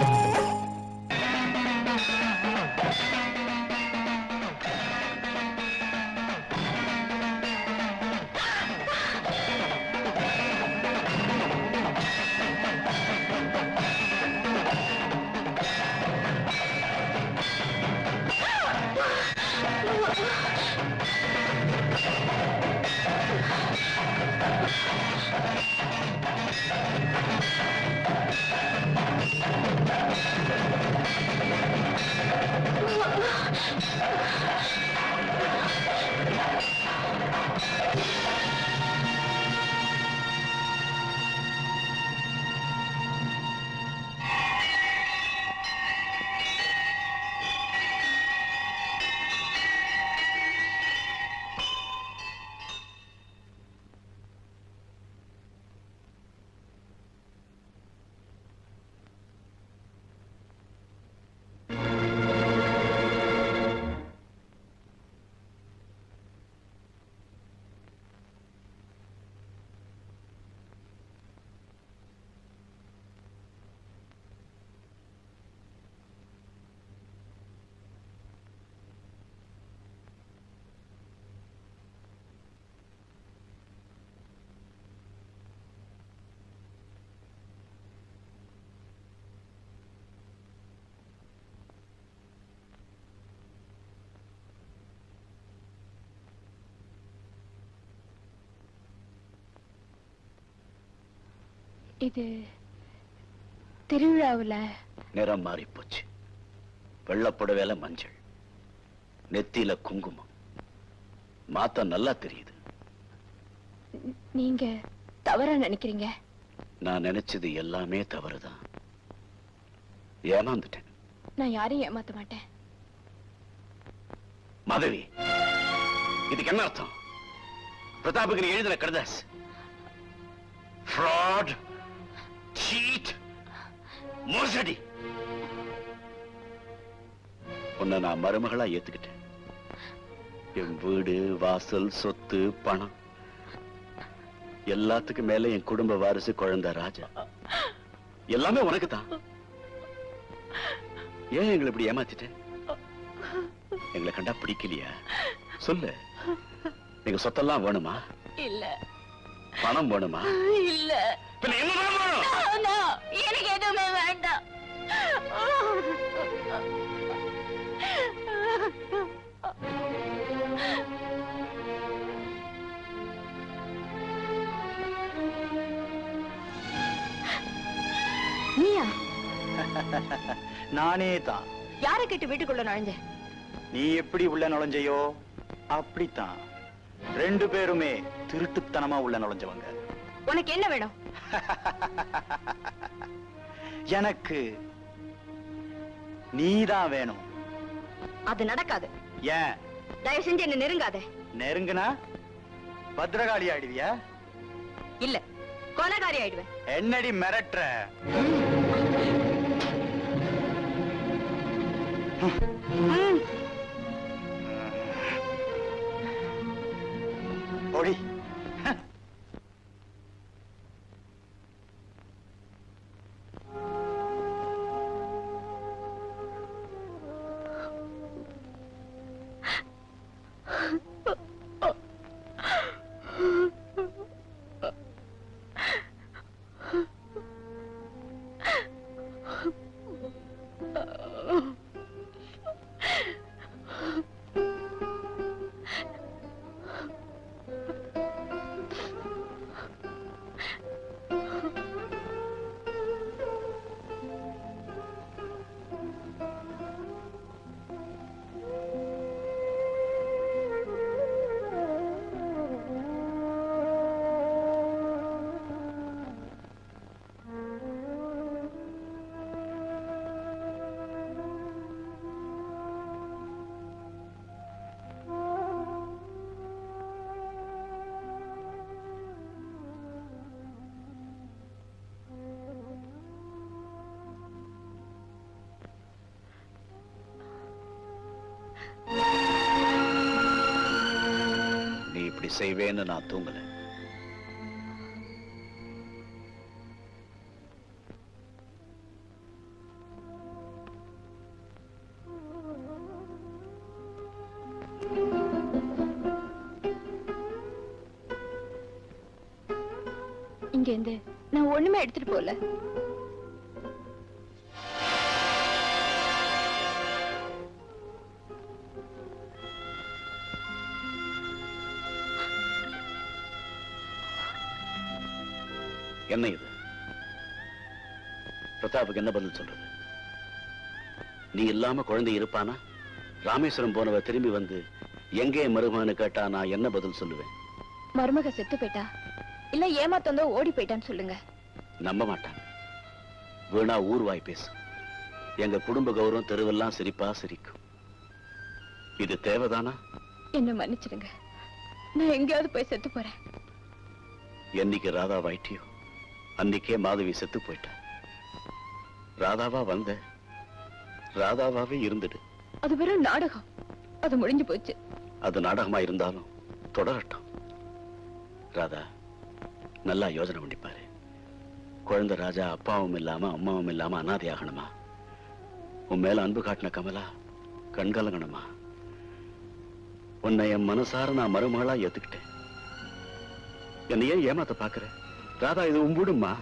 இது திருவிழாவுல நிறம் மாறி போச்சு வெள்ளப்புடவேல மஞ்சள் நெத்தியில குங்குமம் மாத்த நல்லா தெரியுது நீங்க தவறா நினைக்கிறீங்க நான் நினைச்சது எல்லாமே தவறுதான் ஏமாந்துட்டேன் நான் யாரையும் ஏமாத்த மாட்டேன் மாதவி இதுக்கு என்ன அர்த்தம் பிரதாபுக்கு நீ எழுதின கடுதாஸ் ஃப்ராட் சீட் மோசடி உன்னை நான் மருமகளா ஏத்துக்கிட்டேன் என் வீடு வாசல் சொத்து பணம் எல்லாத்துக்கும் மேல என் குடும்ப வாரிசு குழந்தை ராஜா எல்லாமே உனக்கு தான் ஏன் எங்களை இப்படி ஏமாத்திட்டேன் எங்களை கண்டா பிடிக்கலையா சொல்லு நீங்க சொத்தெல்லாம் வேணுமா இல்ல பணம் வேணுமா இல்ல பின்ன என்னதான் வேணும் No, எனக்கு எதுவுமே வேண்டாம் நீயா நானே தான் யாரை கேட்டு வீட்டுக்குள்ள நுழைஞ்ச நீ எப்படி உள்ள நுழைஞ்சையோ அப்படித்தான் ரெண்டு பேருமே திருட்டுத்தனமா உள்ள நுழைஞ்சவங்க உனக்கு என்ன வேணும் எனக்கு நீதான் வேணும் அது நடக்காது ஏன் தயவு செஞ்சு என்ன நெருங்காத நெருங்குனா பத்ரகாளி ஆயிடுவியா இல்ல கொலகாரி ஆயிடுவேன் என்னடி மிரட்டுற ஓடி செய்வேன்னு நான் தூங்கல இங்க இருந்து நான் ஒண்ணுமே எடுத்துட்டு போல என்ன இது பிரதாப்புக்கு என்ன பதில் சொல்றது நீ இல்லாம குழந்தை இருப்பானா ராமேஸ்வரம் போனவ திரும்பி வந்து எங்கே மருமகன்னு கேட்டா நான் என்ன பதில் சொல்லுவேன் மருமக செத்து போயிட்டா இல்ல ஏமாத்தந்தோ ஓடி போயிட்டான்னு சொல்லுங்க நம்ப மாட்டாங்க வீணா ஊர்வாய் பேசு எங்க குடும்ப கௌரவம் தெருவெல்லாம் சிரிப்பா சிரிக்கும் இது தேவைதானா என்ன மன்னிச்சிடுங்க நான் எங்கேயாவது போய் செத்து போறேன் என்னைக்கு ராதா வாயிட்டியோ அன்னைக்கே மாதவி செத்து போயிட்டா ராதாவா வந்த ராதாவாவே இருந்துடு அது வெறும் நாடகம் அது முடிஞ்சு போச்சு அது நாடகமா இருந்தாலும் தொடரட்டும் ராதா நல்லா யோசனை பண்ணி பாரு குழந்தை ராஜா அப்பாவும் இல்லாம அம்மாவும் இல்லாம அனாதை ஆகணுமா உன் மேல அன்பு காட்டின கமலா கண்கலங்கணுமா உன்னை என் மனசார நான் மருமகளா ஏத்துக்கிட்டேன் என்னை ஏன் ஏமாத்த பாக்குற ராதா இது உம்புடுமா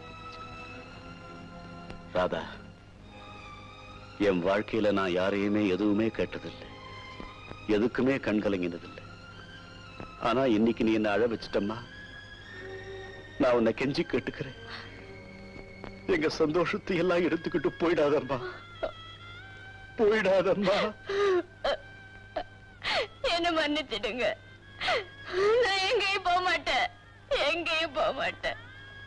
ராதா என் வாழ்க்கையில நான் யாரையுமே எதுவுமே கேட்டதில்லை எதுக்குமே கண் கலங்கினதில்லை ஆனா இன்னைக்கு நீ என்ன அழ வச்சிட்டம்மா நான் உன்னை கெஞ்சி கேட்டுக்கிறேன் எங்க சந்தோஷத்தை எல்லாம் எடுத்துக்கிட்டு போயிடாதம்மா போயிடாதம்மா என்ன மன்னிச்சிடுங்க நான் எங்கேயும் போக மாட்டேன் எங்கேயும் போக மாட்டேன்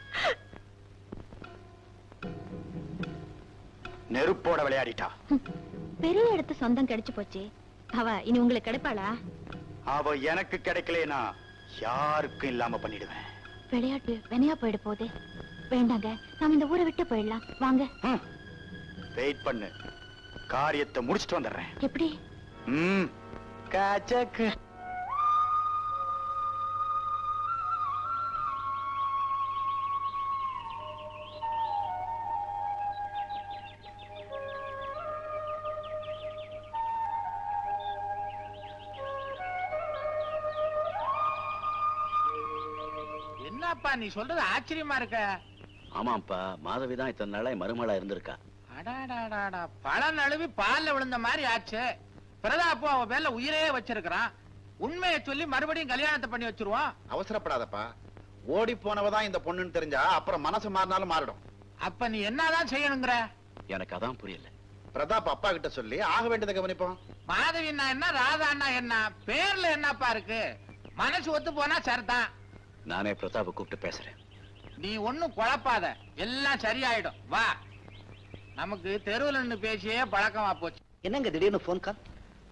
நெருப்போட விளையாடிட்டா பெரிய இடத்து சொந்தம் கிடைச்சு போச்சு அவ இனி உங்களுக்கு கிடைப்பாளா அவ எனக்கு கிடைக்கலனா யாருக்கும் இல்லாம பண்ணிடுவேன் விளையாட்டு வினையா போயிட போகுது வேண்டாங்க நாம இந்த ஊரை விட்டு போயிடலாம் வாங்க வெயிட் பண்ணு காரியத்தை முடிச்சிட்டு வந்துடுறேன் எப்படி ம் காச்சக்கு என்னப்பா நீ சொல்றது ஆச்சரியமா இருக்க ஆமாப்பா மாதவி தான் இத்தனை நாளா என் மருமகளா இருந்திருக்கா அடாடாடாடா பழம் நழுவி பால்ல விழுந்த மாதிரி ஆச்சு பிரதாப்பு அவ மேல உயிரே வச்சிருக்கிறான் உண்மையை சொல்லி மறுபடியும் கல்யாணத்தை பண்ணி வச்சிருவான் அவசரப்படாதப்பா ஓடி போனவதான் இந்த பொண்ணுன்னு தெரிஞ்சா அப்புறம் மனசு மாறினாலும் மாறிடும் அப்ப நீ என்னதான் செய்யணுங்கிற எனக்கு அதான் புரியல பிரதாப் அப்பா கிட்ட சொல்லி ஆக வேண்டியதை கவனிப்போம் மாதவின்னா என்ன ராதான்னா என்ன பேர்ல என்னப்பா இருக்கு மனசு ஒத்து போனா சரிதான் நானே பிரதாப்பை கூப்பிட்டு பேசுறேன் நீ ஒண்ணும் குழப்பாத எல்லாம் சரியாயிடும் வா நமக்கு தெருவுல நின்னு பேசியே பழக்கமா போச்சு என்னங்க திடீர்னு ஃபோன் கால்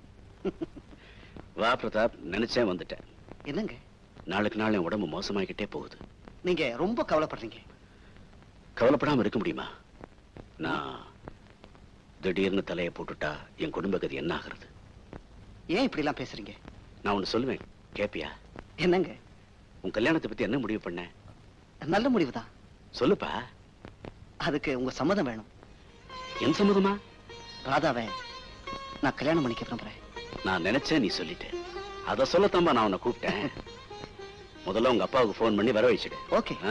வா பிரதாப் நினைச்சேன் வந்துட்டேன் என்னங்க நாளுக்கு நாள் என் உடம்பு மோசமாகிக்கிட்டே போகுது நீங்க ரொம்ப கவலைப்படுறீங்க கவலைப்படாம இருக்க முடியுமா நான் திடீர்னு தலையை போட்டுட்டா என் குடும்ப கதி என்ன ஆகுறது ஏன் இப்படி எல்லாம் பேசுறீங்க நான் ஒண்ணு சொல்லுவேன் கேப்பியா என்னங்க உன் கல்யாணத்தை பத்தி என்ன முடிவு பண்ண நல்ல முடிவுதான் சொல்லுப்பா அதுக்கு உங்க சம்மதம் வேணும் என் சம்மதமா ராதாவை நான் கல்யாணம் பண்ணிக்க விரும்புறேன் நான் நினைச்சேன் நீ சொல்லிட்ட அத சொல்லத்தாம்பா நான் உன்னை கூப்பிட்டேன் முதல்ல உங்க அப்பாவுக்கு ஃபோன் பண்ணி வர வச்சிடு ஓகே ஆ?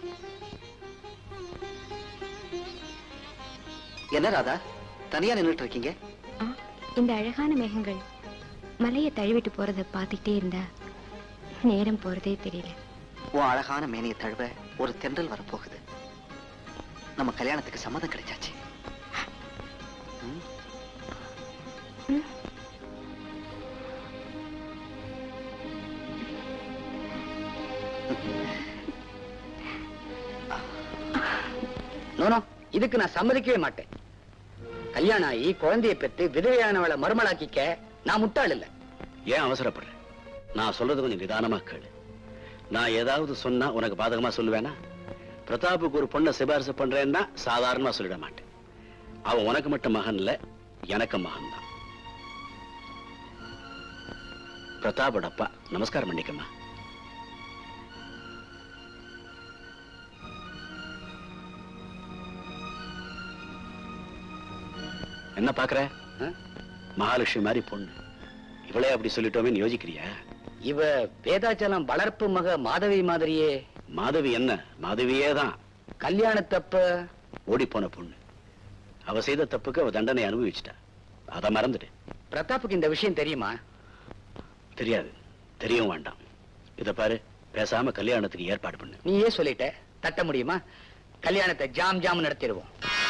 என்ன ராதா தனியா நின்னுட்டு இருக்கீங்க இந்த அழகான மேகங்கள் மலையை தழுவிட்டு போறத பார்த்துக்கிட்டே இருந்தா நேரம் போறதே தெரியல உன் அழகான மேனியை தழுவ ஒரு தென்றல் வரப்போகுது நம்ம கல்யாணத்துக்கு சம்மதம் கிடைச்சாச்சு ம்? நோனோ இதுக்கு நான் சம்மதிக்கவே மாட்டேன் கல்யாணம் ஆகி குழந்தைய பெத்து விதவையானவளை மறுமலாக்கிக்க நான் முட்டாள் இல்ல ஏன் அவசரப்படுற நான் சொல்றது கொஞ்சம் நிதானமா கேளு நான் ஏதாவது சொன்னா உனக்கு பாதகமா சொல்லுவேனா பிரதாப்புக்கு ஒரு பொண்ணை சிபாரிசு பண்றேன்னா சாதாரணமா சொல்லிட மாட்டேன் அவன் உனக்கு மட்டும் மகன் இல்ல எனக்கு மகன் தான் பிரதாபோட அப்பா நமஸ்காரம் பண்ணிக்கம்மா என்ன பாக்குற ஆ? மகாலட்சுமி மாதிரி பொண்ணு இவளே அப்படி சொல்லிட்டோமே யோசிக்கிறியா இவ வேதாச்சலம் வளர்ப்பு மக மாதவி மாதிரியே மாதவி என்ன மாதவியே தான் கல்யாணத்தப்ப ஓடி போன பொண்ணு அவ செய்த தப்புக்கு அவ தண்டனை அனுபவிச்சிட்டா அதை மறந்துடு பிரதாப்புக்கு இந்த விஷயம் தெரியுமா தெரியாது தெரியவும் வேண்டாம் இத பாரு பேசாம கல்யாணத்துக்கு ஏற்பாடு பண்ணு நீயே சொல்லிட்ட தட்ட முடியுமா கல்யாணத்தை ஜாம் ஜாம் நடத்திடுவோம்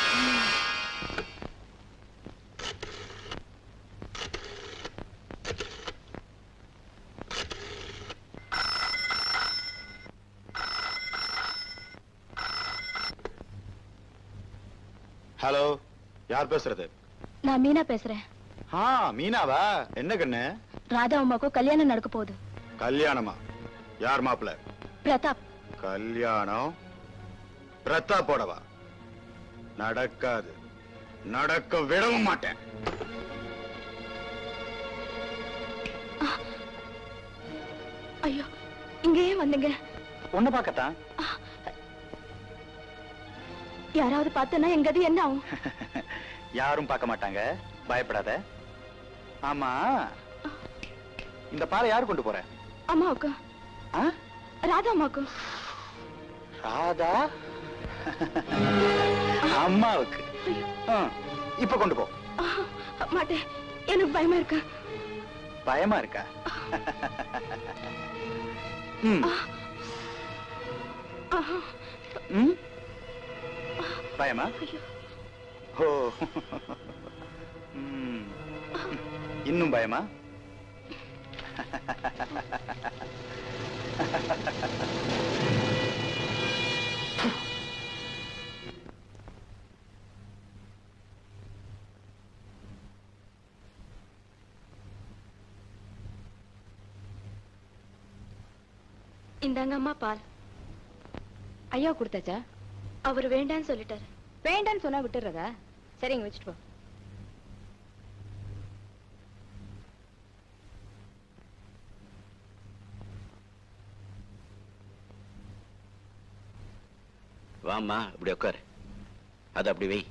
ஹலோ யார் பேசுறது நான் மீனா பேசுறேன் ஆ மீனாவா என்ன கண்ணு ராதா அம்மாக்கும் கல்யாணம் நடக்க போகுது கல்யாணமா யார் மாப்பிள்ள பிரதாப் கல்யாணம் பிரதாப்போடவா நடக்காது நடக்க விடவும் மாட்டேன் ஐயோ இங்கேயே வந்தீங்க ஒண்ணு பார்க்கத்தான் யாராவது பார்த்தனா எங்கது என்ன ஆகும் யாரும் பார்க்க மாட்டாங்க பயப்படாத ஆமா இந்த பாலை யார் கொண்டு போற அம்மாவுக்கு ஆ? ராதா அம்மாவுக்கு ராதா அம்மாவுக்கு ஆ, இப்ப கொண்டு போ மாட்டேன் எனக்கு பயமா இருக்கு பயமா இருக்கா ம். ஆஹா. ம்? பயமா ஓ ம். இன்னும் பயமா இந்தாங்க அம்மா பால் ஐயா கொடுத்தாச்சா அவர் வேண்டான்னு சொல்லிட்டாரு வேண்டான்னு சொன்னா விட்டுறதா சரிங்க வச்சுட்டு போ வாம்மா இப்படி உட்காரு அது அப்படி வை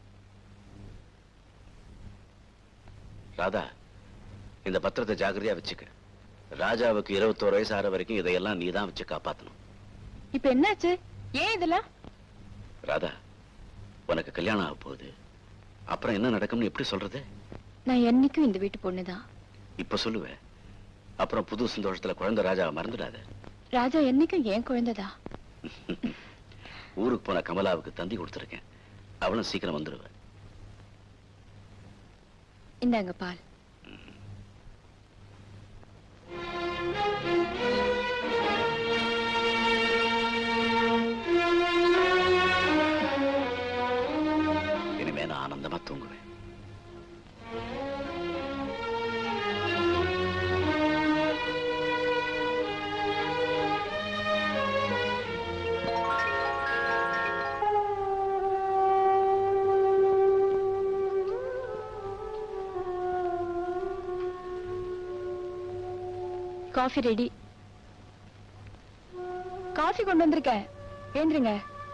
ராதா இந்த பத்திரத்தை ஜாக்கிரதையா வச்சுக்க ராஜாவுக்கு இருபத்தோரு வயசு ஆற வரைக்கும் இதையெல்லாம் நீ தான் வச்சு காப்பாத்தணும் இப்ப என்னாச்சு ஏன் இதெல்லாம் ராதா உனக்கு கல்யாணம் ஆக போகுது அப்புறம் என்ன நடக்கும்னு எப்படி சொல்றது நான் என்னைக்கும் இந்த வீட்டு பொண்ணுதான் இப்ப சொல்லுவேன் அப்புறம் புது சந்தோஷத்துல குழந்தை ராஜாவை மறந்துடாத ராஜா என்னைக்கும் ஏன் குழந்தைதா ஊருக்கு போன கமலாவுக்கு தந்தி கொடுத்துருக்கேன் அவளும் சீக்கிரம் வந்துடுவேன் இந்தாங்க பால் இனிமே நான் ஆனந்தமா தூங்குவேன் காஃபி ரெடி காஃபி கொண்டு வந்திருக்கேன் ஏந்திருங்க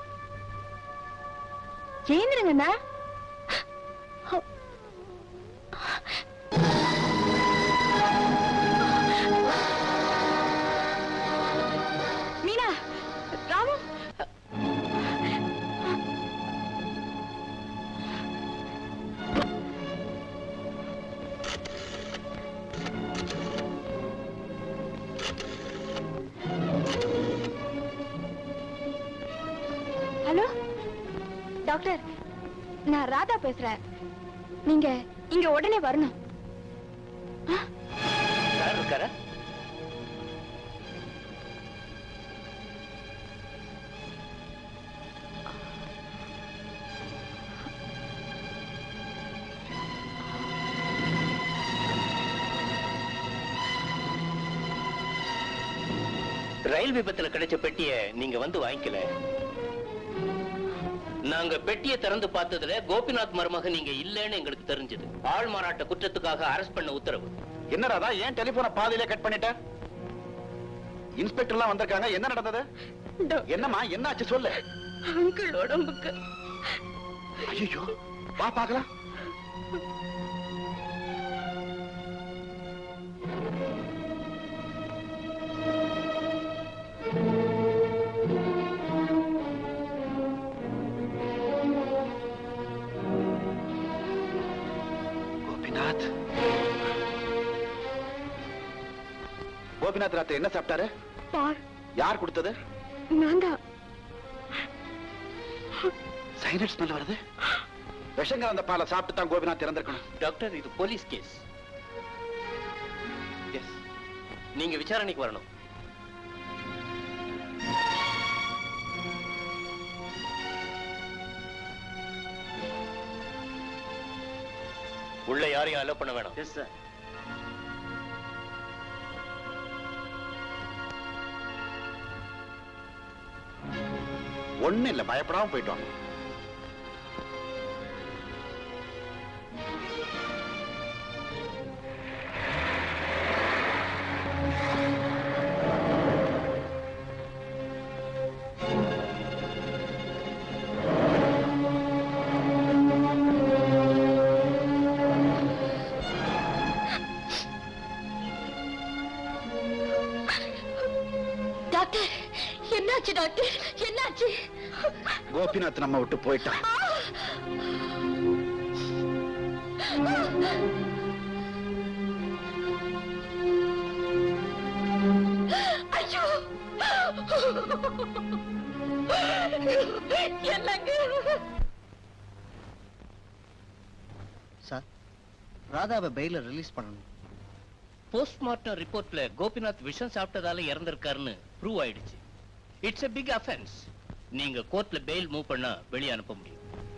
ஏந்திருங்கண்ணா மீனா ராமு ஹலோ டாக்டர் நான் ராதா பேசுறேன் நீங்க இங்க உடனே வரணும் யார் இருக்காரா ரயில் விபத்துல கிடைச்ச பெட்டிய நீங்க வந்து வாங்கிக்கல நாங்க பெட்டியை திறந்து பார்த்ததுல கோபிநாத் மருமக நீங்க இல்லைன்னு எங்களுக்கு தெரிஞ்சது ஆள் மாறாட்ட குற்றத்துக்காக அரெஸ்ட் பண்ண உத்தரவு என்னடா ஏன் டெலிபோனை பாதியிலே கட் பண்ணிட்ட இன்ஸ்பெக்டர் எல்லாம் வந்திருக்காங்க என்ன நடந்தது என்னம்மா என்னாச்சு சொல்லு அங்கிள் உடம்புக்கு ஐயோ வா பார்க்கலாம் கோபிநாத் கோபிநாத் ராத்திரி என்ன சாப்பிட்டாரு பால் யார் கொடுத்தது நான் தான் சைனட் ஸ்மெல் வருது விஷங்க அந்த பாலை சாப்பிட்டு தான் கோபிநாத் இறந்திருக்கணும் டாக்டர் இது போலீஸ் கேஸ் எஸ் நீங்க விசாரணைக்கு வரணும் உள்ள யாரையும் அலோ பண்ண வேணாம் எஸ் சார் ஒண்ணு இல்ல பயப்படாம போயிட்டு வாங்க டாக்டர் என்னாச்சு டாக்டர் என்னாச்சு கோபிநாத் நம்ம விட்டு போயிட்டான் ஐயோ என்னங்க சார் ராதாவை பெயில ரிலீஸ் பண்ணணும் போஸ்ட்மார்ட்டம் ரிப்போர்ட்ல கோபிநாத் விஷம் சாப்பிட்டதால இறந்திருக்காருன்னு ப்ரூவ் ஆயிடுச்சு இட்ஸ் a பிக் அஃபென்ஸ் நீங்க கோர்ட்ல பெயில் மூவ் பண்ணா வெளியே அனுப்ப முடியும்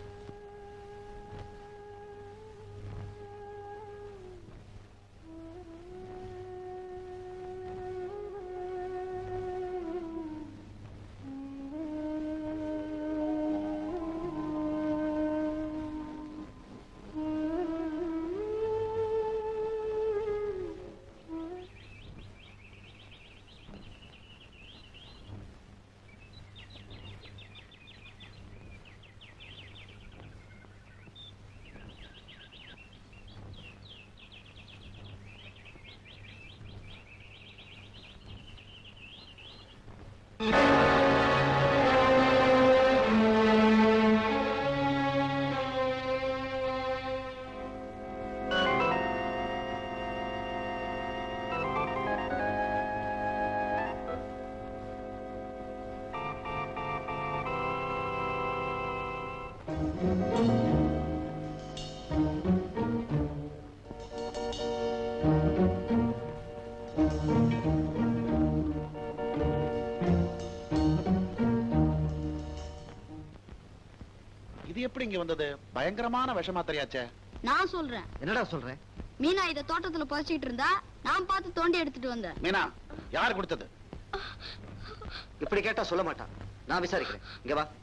இது எப்படி இங்க வந்தது பயங்கரமான விஷமா தெரியாச்சே நான் சொல்றேன் என்னடா சொல்றேன் மீனா இத தோட்டத்துல புதைச்சிட்டு இருந்தா நான் பார்த்து தோண்டி எடுத்துட்டு வந்தேன் மீனா யார் கொடுத்தது இப்படி கேட்டா சொல்ல மாட்டான் நான் விசாரிக்கிறேன் இங்க வா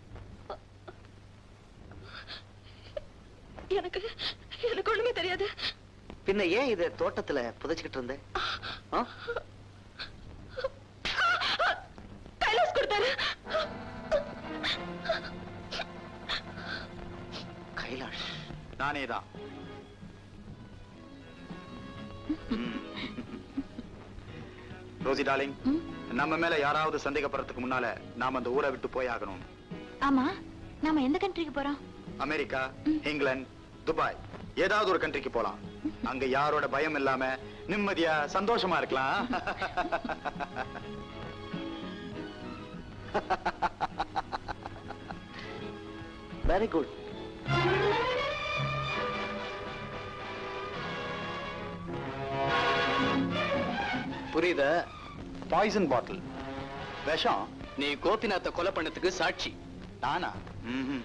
எனக்கு எனக்கு ஒண்ணுமே தெரியாது பின்ன ஏன் இத தோட்டத்துல புதைச்சுக்கிட்டு இருந்த ஆ? கைலாஸ் கொடுத்தாரு கைலாஷ் நானே தான் ரோசி டார்லிங் நம்ம மேல யாராவது சந்தேகப்படுறதுக்கு முன்னால நாம அந்த ஊரை விட்டு போய் ஆகணும் ஆமா நாம எந்த கண்ட்ரிக்கு போறோம் அமெரிக்கா இங்கிலாந்து துபாய் ஏதாவது ஒரு கண்ட்ரிக்கு போலாம் அங்க யாரோட பயம் இல்லாம நிம்மதியா சந்தோஷமா இருக்கலாம் வெரி குட் புரியுத பாய்சன் பாட்டில் விஷம் நீ கோபிநாத்தை கொலை பண்ணதுக்கு சாட்சி நானா ம்ஹும்.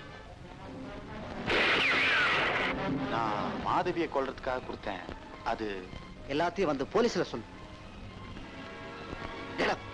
நான் மாதவியை கொல்றதுக்காக கொடுத்தேன் அது எல்லாத்தையும் வந்து போலீஸ்ல சொல்லு Get up.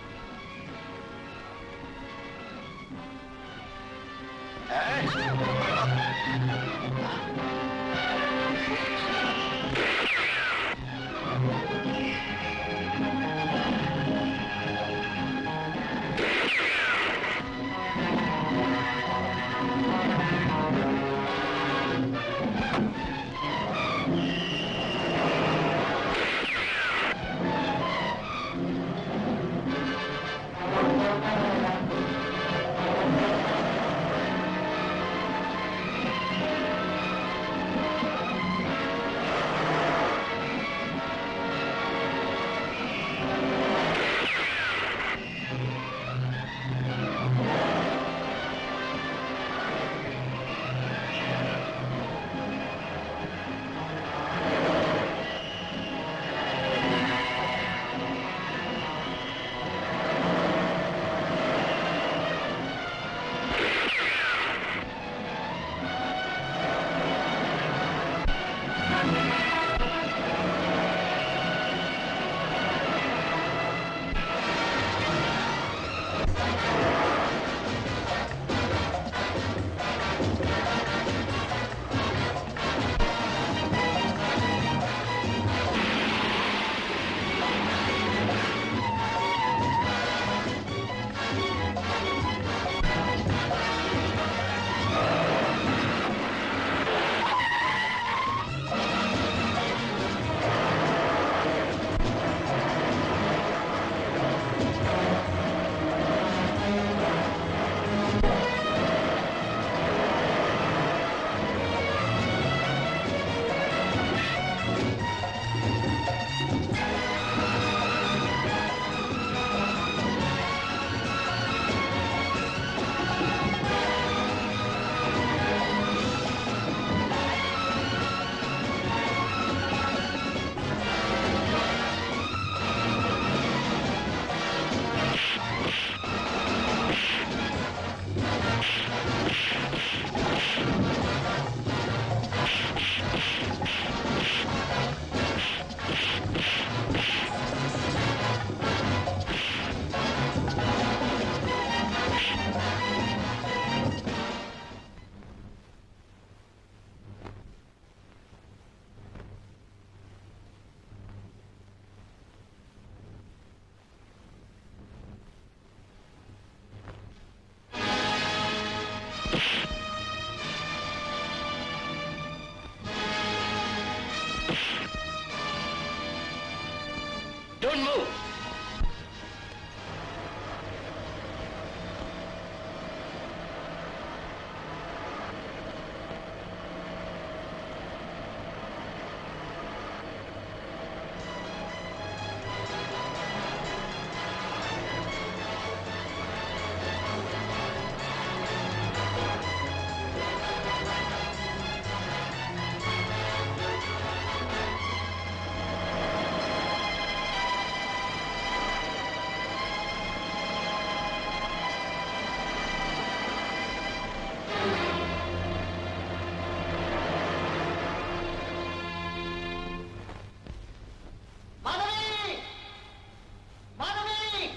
Don't move Madhavi Madhavi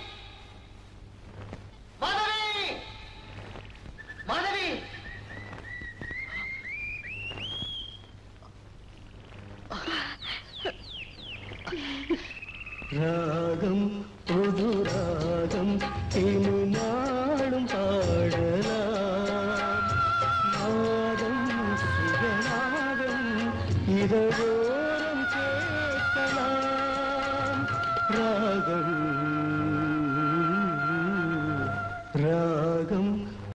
Madhavi Madhavi ராகம் புது ராகம் இனி நாளும் பாடலாம் நாதம் சுகநாதம் இதழோரம் கேட்கலாம் ராகம் ராகம்